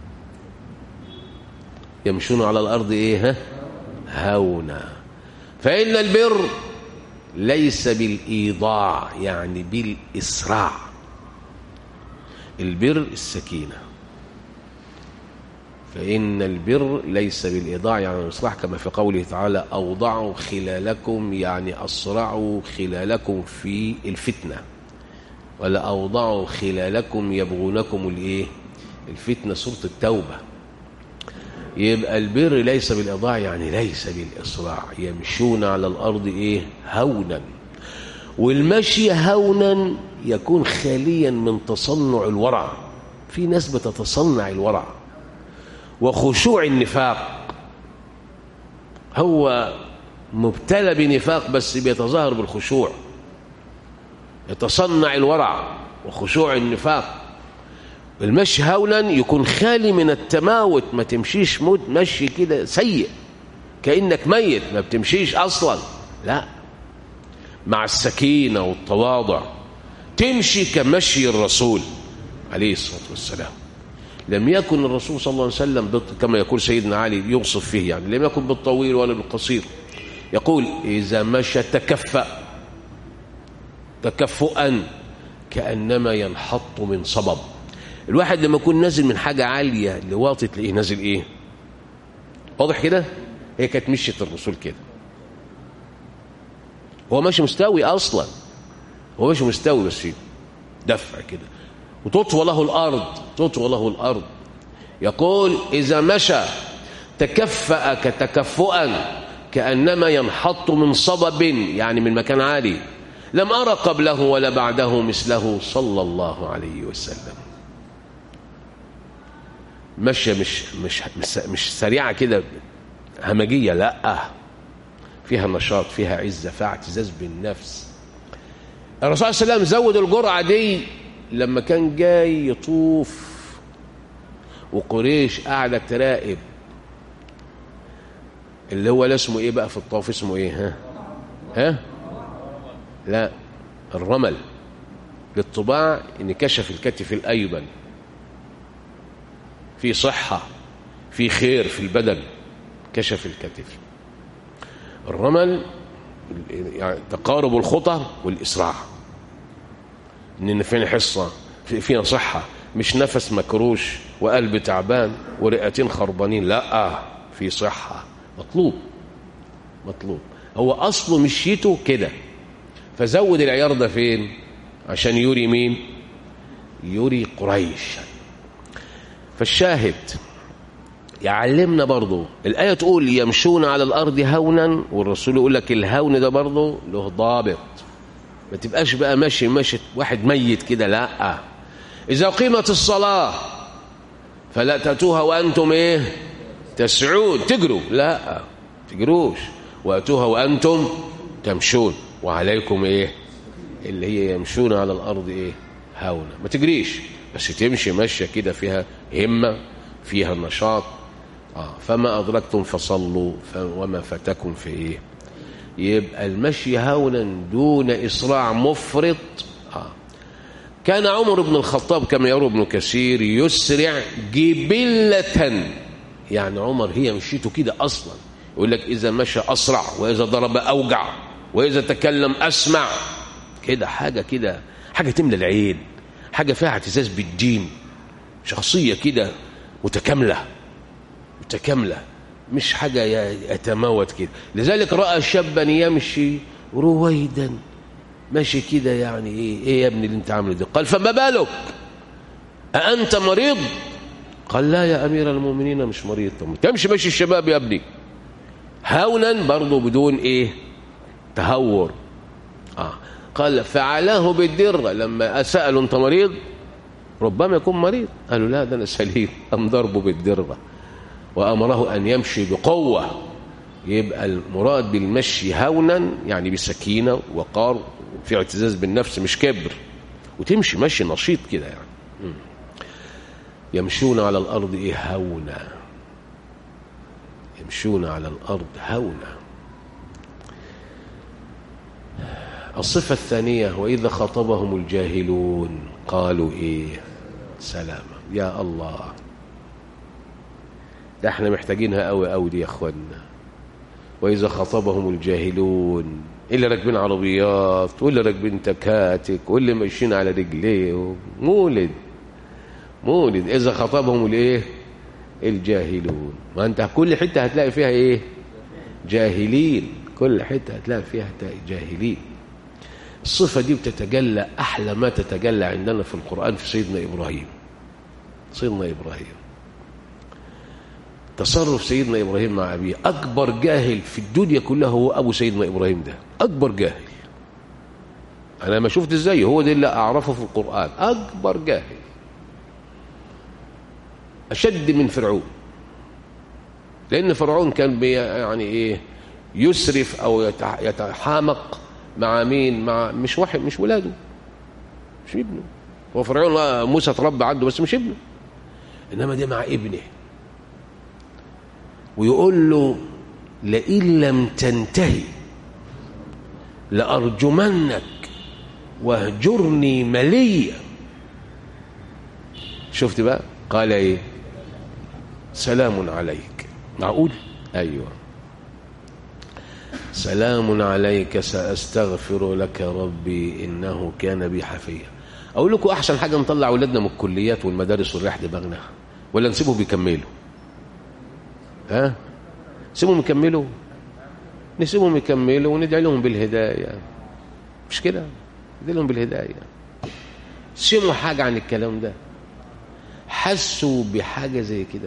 يمشون على الأرض إيه ها؟ هونا فإن البر ليس بالإيضاع يعني بالإسراع البر السكينة فإن البر ليس بالإيضاع يعني الإصلاح كما في قوله تعالى أوضعوا خلالكم يعني أسرعوا خلالكم في الفتنة ولا أوضعوا خلالكم يبغونكم الإيه الفتنة سورة التوبة يبقى البر ليس بالإضاع يعني ليس بالإسراع يمشون على الأرض إيه هونا والمشي هونا يكون خاليا من تصنع الورع في ناس بتتصنع الورع وخشوع النفاق هو مبتلى بنفاق بس بيتظاهر بالخشوع يتصنع الورع وخشوع النفاق المشي هونا يكون خالي من التماوت ما تمشيش مد مشي كده سيء كأنك ميت ما بتمشيش أصلا لا مع السكينة والتواضع تمشي كمشي الرسول عليه الصلاة والسلام لم يكن الرسول صلى الله عليه وسلم كما يقول سيدنا علي يوصف فيه يعني لم يكن بالطويل ولا بالقصير يقول إذا مشى تكفأ تكفؤا كأنما ينحط من صبب الواحد لما يكون نازل من حاجة عالية لواطي تلاقيه نازل ايه واضح كده هي كانت مشية الرسول كده هو ماشي مستوي اصلا هو ماشي مستوي بس دفع كده وتطوى له الارض تطوى له الارض يقول اذا مشى تكفأ كتكفؤا كأنما ينحط من صبب يعني من مكان عالي لم أرى قبله ولا بعده مثله صلى الله عليه وسلم ماشية مش مش مش, مش سريعة كده همجية لا فيها نشاط فيها عزة فيها اعتزاز بالنفس الرسول صلى الله عليه وسلم زود الجرعة دي لما كان جاي يطوف وقريش قاعدة تراقب اللي هو لا اسمه ايه بقى في الطواف اسمه ايه ها ها لا الرمل للطباع ان كشف الكتف الايمن في صحة في خير في البدن كشف الكتف الرمل يعني تقارب الخطى والإسراع إن فين حصة في فينا صحة مش نفس مكروش وقلب تعبان ورئتين خربانين لا في صحة مطلوب مطلوب هو أصله مشيته كده فزود العيار ده فين عشان يوري مين يوري قريش فالشاهد يعلمنا برضو الآية تقول يمشون على الأرض هونا والرسول يقول لك الهون ده برضو له ضابط ما تبقاش بقى ماشي ماشي واحد ميت كده لا إذا قيمت الصلاة فلا تأتوها وأنتم إيه تسعون تجروا لا تجروش وأتوها وأنتم تمشون وعليكم إيه اللي هي يمشون على الأرض إيه هونا ما تجريش بس تمشي ماشية كده فيها همة فيها نشاط آه فما أدركتم فصلوا وما فاتكم في إيه يبقى المشي هونا دون إسراع مفرط آه كان عمر بن الخطاب كما يروي ابن كثير يسرع جبلة يعني عمر هي مشيته كده أصلا يقول لك إذا مشى أسرع وإذا ضرب أوجع وإذا تكلم أسمع كده حاجة كده حاجة تملى العين حاجة فيها اعتزاز بالدين شخصية كده متكاملة متكاملة مش حاجة يتموت كده لذلك رأى شابا يمشي رويدا ماشي كده يعني ايه ايه يا ابني اللي انت عامله ده قال فما بالك أأنت مريض قال لا يا أمير المؤمنين مش مريض طب تمشي ماشي الشباب يا ابني هونا برضه بدون ايه تهور آه. قال فعلاه بالدرة لما سألوا انت مريض ربما يكون مريض قالوا لا ده انا سليم قام ضربه بالدرة وأمره أن يمشي بقوة يبقى المراد بالمشي هونا يعني بسكينة وقار في اعتزاز بالنفس مش كبر وتمشي مشي نشيط كده يعني يمشون على الأرض إيه هونا يمشون على الأرض هونا الصفة الثانية وإذا خطبهم الجاهلون قالوا إيه سلاما يا الله ده احنا محتاجينها قوي قوي دي يا اخوانا وإذا خطبهم الجاهلون اللي راكبين عربيات واللي راكبين تكاتك واللي ماشيين على رجليه مولد مولد إذا خطبهم الايه الجاهلون ما انت كل حتة هتلاقي فيها ايه جاهلين كل حتة هتلاقي فيها جاهلين الصفة دي بتتجلى أحلى ما تتجلى عندنا في القرآن في سيدنا إبراهيم سيدنا إبراهيم تصرف سيدنا إبراهيم مع أبيه أكبر جاهل في الدنيا كلها هو أبو سيدنا إبراهيم ده أكبر جاهل أنا ما شفت إزاي هو ده اللي أعرفه في القرآن أكبر جاهل أشد من فرعون لأن فرعون كان بي يعني إيه يسرف أو يتحامق مع مين مع مش واحد مش ولاده مش ابنه هو فرعون موسى اتربى عنده بس مش ابنه انما ده مع ابنه ويقول له لئن لم تنتهي لأرجمنك واهجرني مليا شفت بقى قال ايه سلام عليك معقول ايوه سلام عليك سأستغفر لك ربي إنه كان بي حفيا أقول لكم أحسن حاجة نطلع أولادنا من الكليات والمدارس ونريح دماغنا ولا نسيبهم يكملوا ها نسيبهم يكملوا نسيبهم يكملوا وندعي لهم بالهداية مش كده ندعي لهم بالهداية سمعوا حاجة عن الكلام ده حسوا بحاجة زي كده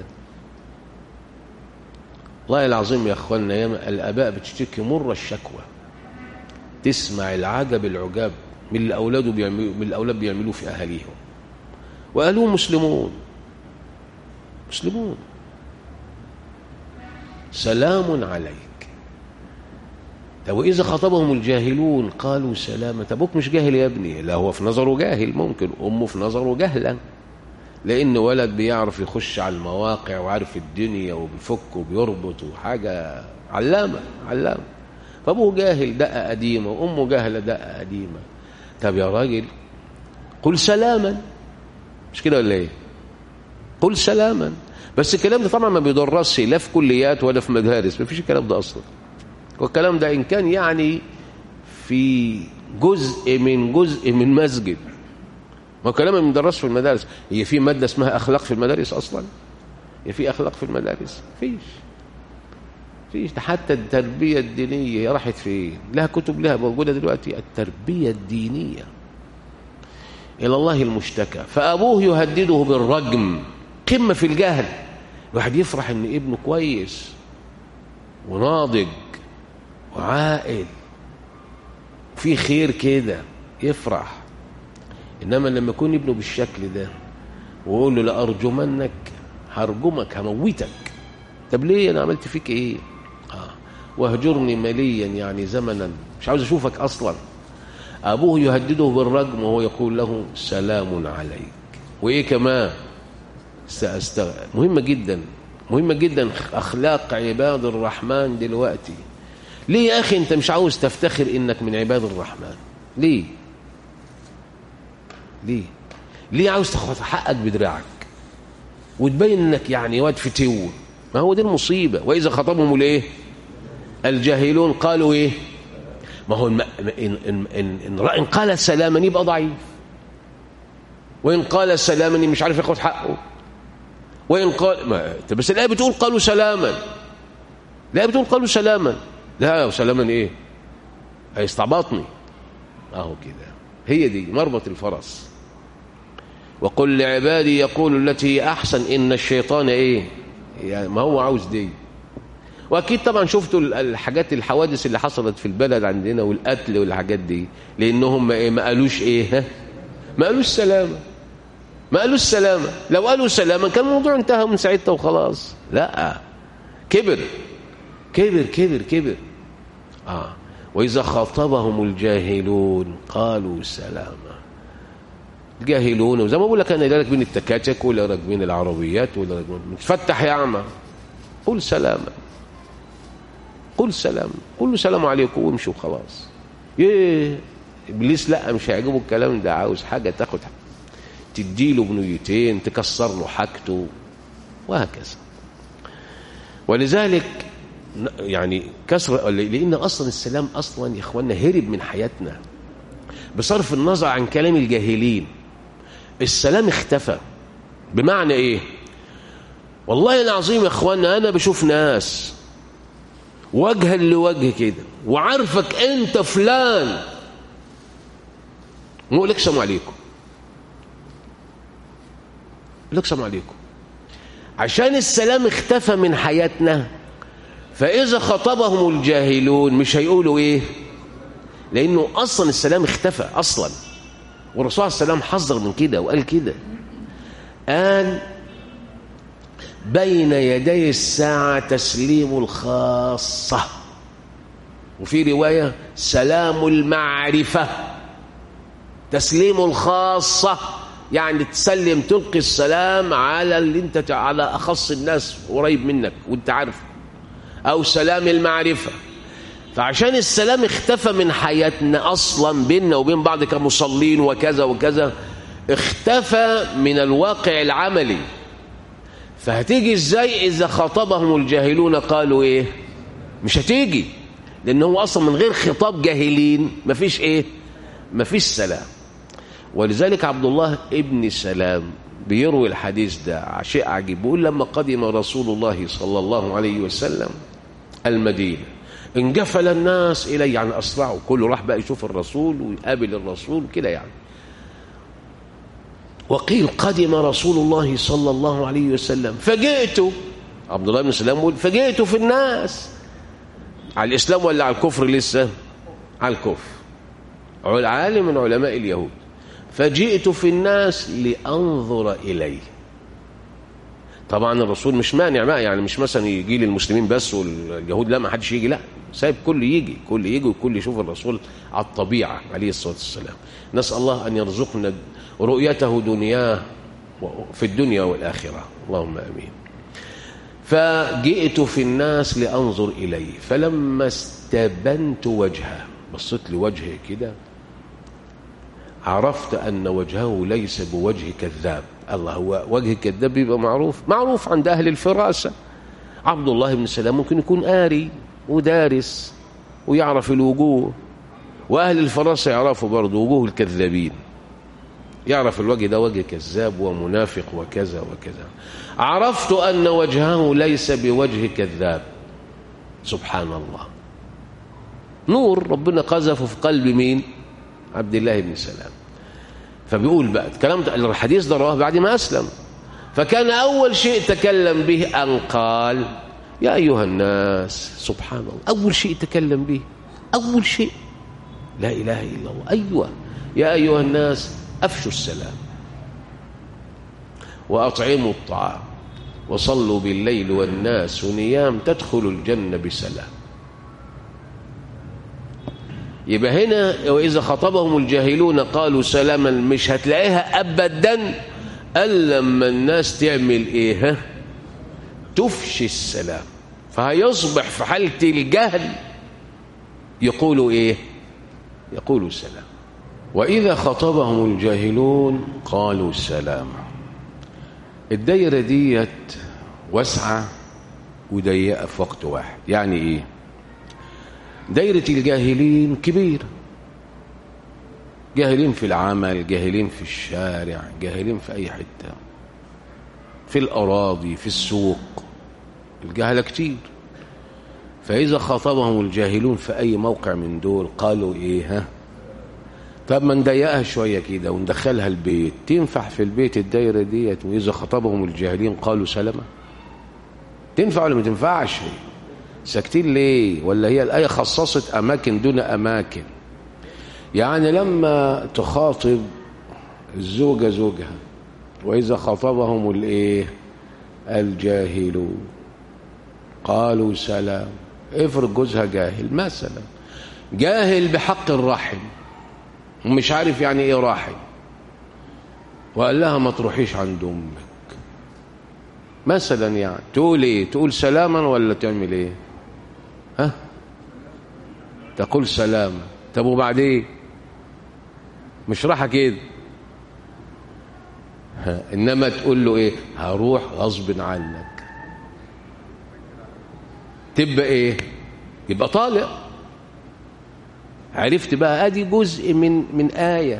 والله العظيم يا اخوانا ياما الاباء بتشتكي مر الشكوى تسمع العجب العجاب من اللي اولاده بيعملوا من الاولاد بيعملوه في اهاليهم واهلهم مسلمون مسلمون سلام عليك طب واذا خطبهم الجاهلون قالوا سلاما طب ابوك مش جاهل يا ابني لا هو في نظره جاهل ممكن امه في نظره جهلا لان ولد بيعرف يخش على المواقع وعارف الدنيا وبيفك وبيربط وحاجه علامه علامه فابوه جاهل دقه قديمه وامه جاهله دقه قديمه طب يا راجل قل سلاما مش كده ولا ايه قل سلاما بس الكلام ده طبعا ما بيدرسش لا في كليات ولا في مدارس ما فيش الكلام ده اصلا والكلام ده ان كان يعني في جزء من جزء من مسجد ما كلام ما بندرسش في المدارس هي في ماده اسمها اخلاق في المدارس اصلا هي في اخلاق في المدارس فيش فيش حتى التربيه الدينيه راحت فين لها كتب لها موجوده دلوقتي التربيه الدينيه الى الله المشتكى فابوه يهدده بالرجم قمه في الجهل الواحد يفرح ان ابنه كويس وناضج وعاقل في خير كده يفرح انما لما يكون ابنه بالشكل ده ويقول له لارجمنك هرجمك هموتك طب ليه انا عملت فيك ايه اه واهجرني مليا يعني زمنا مش عاوز اشوفك اصلا ابوه يهدده بالرجم وهو يقول له سلام عليك وايه كمان سأستغ... مهمه جدا مهمه جدا اخلاق عباد الرحمن دلوقتي ليه يا اخي انت مش عاوز تفتخر انك من عباد الرحمن ليه ليه ليه عاوز تاخد حقك بدراعك وتبين انك يعني واد فتو ما هو دي المصيبه واذا خطبهم الايه الجاهلون قالوا ايه ما هو الم... إن, إن, إن, إن, إن قال سلاما يبقى ضعيف وإن قال سلاما مش عارف ياخد حقه وإن قال ما... بس الآية بتقول قالوا سلاما الآية بتقول قالوا سلاما لا وسلاما إيه هيستعبطني أهو كده هي دي مربط الفرس وقل لعبادي يقول التي هي أحسن إن الشيطان إيه يعني ما هو عاوز دي واكيد طبعا شفتوا الحاجات الحوادث اللي حصلت في البلد عندنا والقتل والحاجات دي لانهم ايه ما قالوش ايه ها ما قالوش سلامه ما قالوش سلامه لو قالوا سلامه كان الموضوع انتهى من ساعتها وخلاص لا كبر كبر كبر كبر اه واذا خاطبهم الجاهلون قالوا سلاما الجاهلون وزي ما بقول لك انا لا راكبين التكاتك ولا راكبين العربيات ولا راكبين متفتح يا اعمى قل سلاما قل سلام قل له سلام عليكم وامشوا وخلاص ايه ابليس لا مش هيعجبه الكلام ده عاوز حاجه تاخد تديله بنيتين تكسر له حاجته وهكذا ولذلك يعني كسر لان اصلا السلام اصلا يا اخوانا هرب من حياتنا بصرف النظر عن كلام الجاهلين السلام اختفى بمعنى ايه والله العظيم يا اخوانا انا بشوف ناس وجها لوجه كده وعارفك انت فلان ويقول لك سلام عليكم يقول لك سلام عليكم عشان السلام اختفى من حياتنا فإذا خطبهم الجاهلون مش هيقولوا ايه لأنه أصلا السلام اختفى أصلا والرسول عليه السلام حذر من كده وقال كده قال بين يدي الساعة تسليم الخاصة وفي رواية سلام المعرفة تسليم الخاصة يعني تسلم تلقي السلام على اللي انت على أخص الناس قريب منك وانت عارف أو سلام المعرفة فعشان السلام اختفى من حياتنا أصلا بيننا وبين بعض كمصلين وكذا وكذا اختفى من الواقع العملي فهتيجي ازاي اذا خاطبهم الجاهلون قالوا ايه مش هتيجي لان هو اصلا من غير خطاب جاهلين مفيش ايه مفيش سلام ولذلك عبد الله ابن سلام بيروي الحديث ده شيء عجيب بيقول لما قدم رسول الله صلى الله عليه وسلم المدينة انجفل الناس إليه يعني أسرعوا كله راح بقى يشوف الرسول ويقابل الرسول كده يعني وقيل قدم رسول الله صلى الله عليه وسلم فجئت عبد الله بن سلام يقول فجئت في الناس على الإسلام ولا على الكفر لسه على الكفر عالم من علماء اليهود فجئت في الناس لأنظر إليه طبعا الرسول مش مانع بقى يعني مش مثلا يجي للمسلمين بس واليهود لا ما حدش يجي لا سايب كل يجي كل يجي وكل يشوف الرسول على الطبيعة عليه الصلاة والسلام نسأل الله أن يرزقنا رؤيته دنياه في الدنيا والآخرة اللهم أمين فجئت في الناس لأنظر إليه فلما استبنت وجهه بصيت لوجهه كده عرفت أن وجهه ليس بوجه كذاب الله هو وجه كذاب بيبقى معروف معروف عند أهل الفراسة عبد الله بن سلام ممكن يكون قاري ودارس ويعرف الوجوه وأهل الفراسة يعرفوا برضه وجوه الكذابين يعرف الوجه ده وجه كذاب ومنافق وكذا وكذا عرفت أن وجهه ليس بوجه كذاب سبحان الله نور ربنا قذفه في قلب مين عبد الله بن سلام فبيقول بقى الكلام ده الحديث ده رواه بعد ما أسلم فكان أول شيء تكلم به أن قال يا أيها الناس سبحان الله أول شيء تكلم به أول شيء لا إله إلا الله أيوة يا أيها الناس أفشوا السلام وأطعموا الطعام وصلوا بالليل والناس نيام تدخلوا الجنة بسلام يبقى هنا وإذا خطبهم الجاهلون قالوا سلاما مش هتلاقيها أبدا إلا لما الناس تعمل إيه ها؟ تفشي السلام فهيصبح في حالة الجهل يقولوا إيه يقولوا سلام وإذا خطبهم الجاهلون قالوا سلام الدايرة ديت واسعة وضيقة في وقت واحد يعني إيه دايرة الجاهلين كبيرة جاهلين في العمل جاهلين في الشارع جاهلين في أي حتة في الأراضي في السوق الجهلة كتير فإذا خاطبهم الجاهلون في أي موقع من دول قالوا إيه ها طب ما نضيقها شوية كده وندخلها البيت تنفع في البيت الدايرة ديت وإذا خطبهم الجاهلين قالوا سلامة تنفع ولا ما تنفعش ساكتين ليه ولا هي الآية خصصت أماكن دون أماكن يعني لما تخاطب الزوجة زوجها وإذا خاطبهم الإيه الجاهلون قالوا سلام افرض جوزها جاهل مثلا جاهل بحق الرحم ومش عارف يعني ايه راحم وقال لها ما تروحيش عند امك مثلا يعني تقول ايه تقول سلاما ولا تعمل ايه ها تقول سلاما طب وبعدين مش راحه كده انما تقول له ايه هروح غصب عنك تبقى ايه يبقى طالق عرفت بقى ادي جزء من من ايه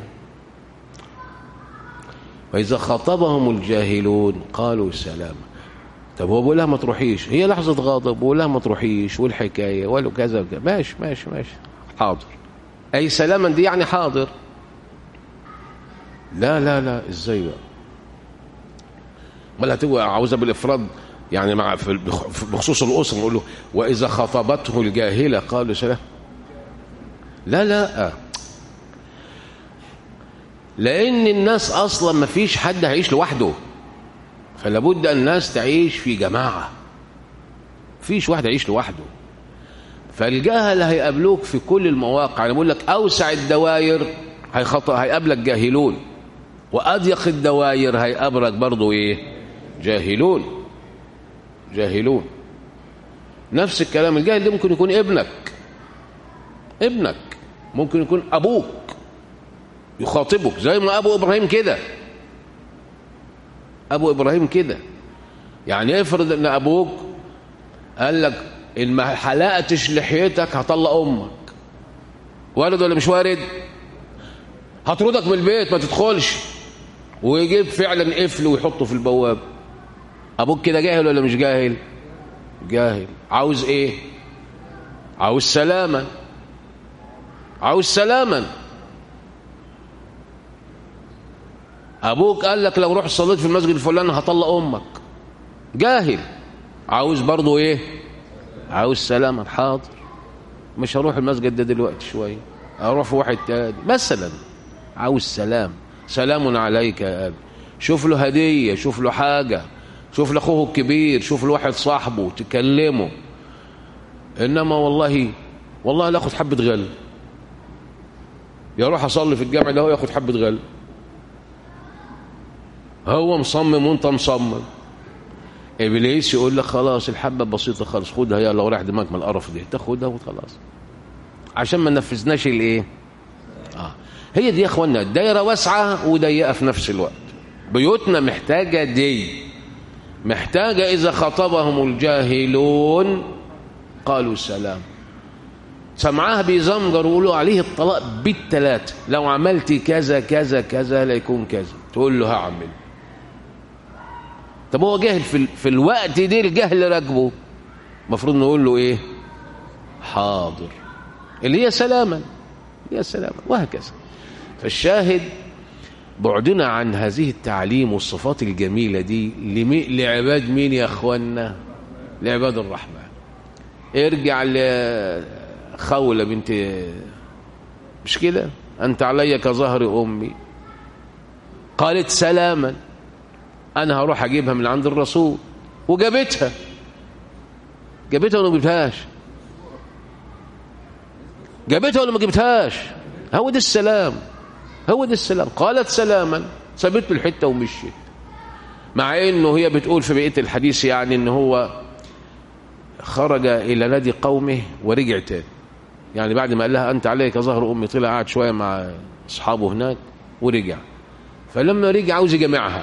واذا خاطبهم الجاهلون قالوا سلاما طب هو بيقول لها ما تروحيش هي لحظه غضب بيقول لها ما تروحيش والحكايه وقالوا كذا وكذا ماشي ماشي ماشي حاضر اي سلاما دي يعني حاضر لا لا لا ازاي بقى امال هتبقى عاوزه بالافراد يعني مع في بخصوص الاسره نقول له واذا خطبته الجاهله قالوا سلام لا لا لان الناس اصلا ما فيش حد هيعيش لوحده فلا بد الناس تعيش في جماعه فيش واحد يعيش لوحده فالجهل هيقابلوك في كل المواقع انا بقول لك اوسع الدوائر هيخطأ هيقابلك جاهلون واضيق الدوائر هيقابلك برضه ايه جاهلون جاهلون نفس الكلام الجاهل ده ممكن يكون ابنك ابنك ممكن يكون ابوك يخاطبك زي ما ابو ابراهيم كده ابو ابراهيم كده يعني افرض ان ابوك قال لك إن ما حلقتش لحيتك هطلق أمك وارد ولا مش وارد هطردك من البيت ما تدخلش ويجيب فعلا قفل ويحطه في البواب أبوك كده جاهل ولا مش جاهل جاهل عاوز إيه عاوز سلاما عاوز سلاما ابوك قال لك لو رحت صليت في المسجد الفلاني هطلق امك جاهل عاوز برضه ايه عاوز سلاما حاضر مش هروح المسجد ده دلوقتي شويه اروح في واحد تاني مثلا عاوز سلام سلام عليك يا ابي شوف له هديه شوف له حاجه شوف له اخوه الكبير شوف له واحد صاحبه تكلمه انما والله والله لا اخد حبه غل يروح اصلي في الجامع ده هو ياخد حبه غل هو مصمم وانت مصمم ابليس يقول لك خلاص الحبه بسيطه خالص خدها يلا وراح دماغك من القرف دي تاخدها وخلاص عشان ما نفذناش الايه اه هي دي يا اخوانا الدايره واسعه وضيقه في نفس الوقت بيوتنا محتاجه دي محتاجه اذا خطبهم الجاهلون قالوا سلام سمعها بيزمجر ويقولوا عليه الطلاق بالثلاثه لو عملت كذا كذا كذا لا يكون كذا تقول له هعمل طب هو جاهل في, ال... في الوقت دي الجهل راكبه المفروض نقول له ايه حاضر اللي هي سلاما هي سلاما وهكذا فالشاهد بعدنا عن هذه التعليم والصفات الجميلة دي لمي... لعباد مين يا اخوانا لعباد الرحمن ارجع لخولة بنت مش كده انت علي كظهر امي قالت سلاما انا هروح اجيبها من عند الرسول وجابتها جابتها ولا ما جبتهاش جابتها ولا ما جبتهاش هو ده السلام هو ده السلام قالت سلاما سابت له الحته ومشيت مع انه هي بتقول في بقيه الحديث يعني ان هو خرج الى نادي قومه ورجع تاني يعني بعد ما قال لها انت عليك ظهر امي طلع قعد شويه مع اصحابه هناك ورجع فلما رجع عاوز يجمعها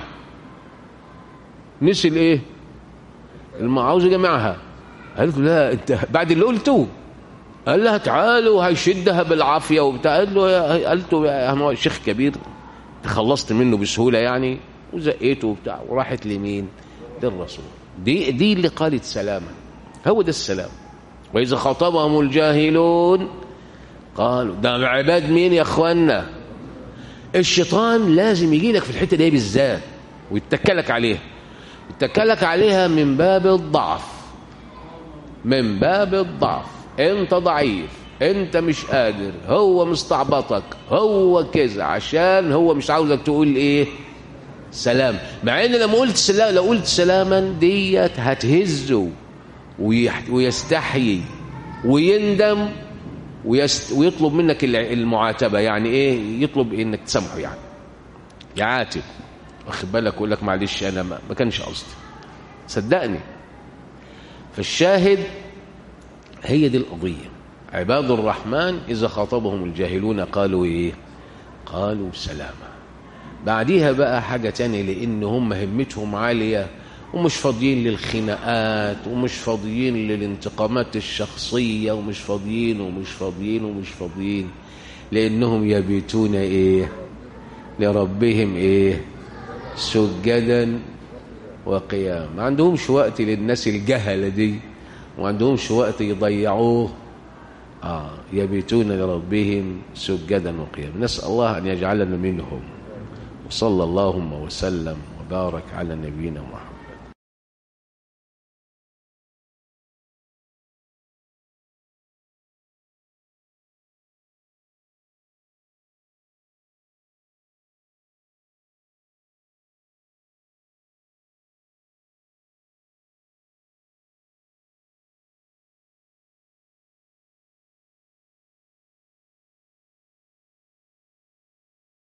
نسي الايه الم- عاوز يجمعها قالت له لا انت بعد اللي قلته قال لها تعالوا هيشدها بالعافيه وبتاع قال له يا- قالت له يا هو شيخ كبير تخلصت منه بسهوله يعني وزقيته وبتاع وراحت لمين للرسول دي دي اللي قالت سلاما هو ده السلام واذا خاطبهم الجاهلون قالوا ده عباد مين يا اخوانا الشيطان لازم يجي لك في الحته دي بالذات ويتكلك عليها يتكلك عليها من باب الضعف من باب الضعف انت ضعيف انت مش قادر هو مستعبطك هو كذا عشان هو مش عاوزك تقول ايه سلام مع ان لما قلت سلام لو قلت سلاما ديت هتهزه ويح- ويستحيي ويندم ويست ويطلب منك الع- المعاتبه يعني ايه يطلب انك تسامحه يعني يعاتب واخد بالك يقول لك معلش انا ما, ما كانش قصدي صدقني فالشاهد هي دي القضيه عباد الرحمن اذا خاطبهم الجاهلون قالوا ايه قالوا سلاما بعديها بقى حاجه تانية لان هم همتهم عاليه ومش فاضيين للخناقات ومش فاضيين للانتقامات الشخصيه ومش فاضيين ومش فاضيين ومش فاضيين لانهم يبيتون ايه لربهم ايه سجدا وقيام ما عندهمش وقت للناس الجهلة دي وما عندهمش وقت يضيعوه آه يبيتون لربهم سجدا وقياما نسأل الله أن يجعلنا منهم وصلى اللهم وسلم وبارك على نبينا محمد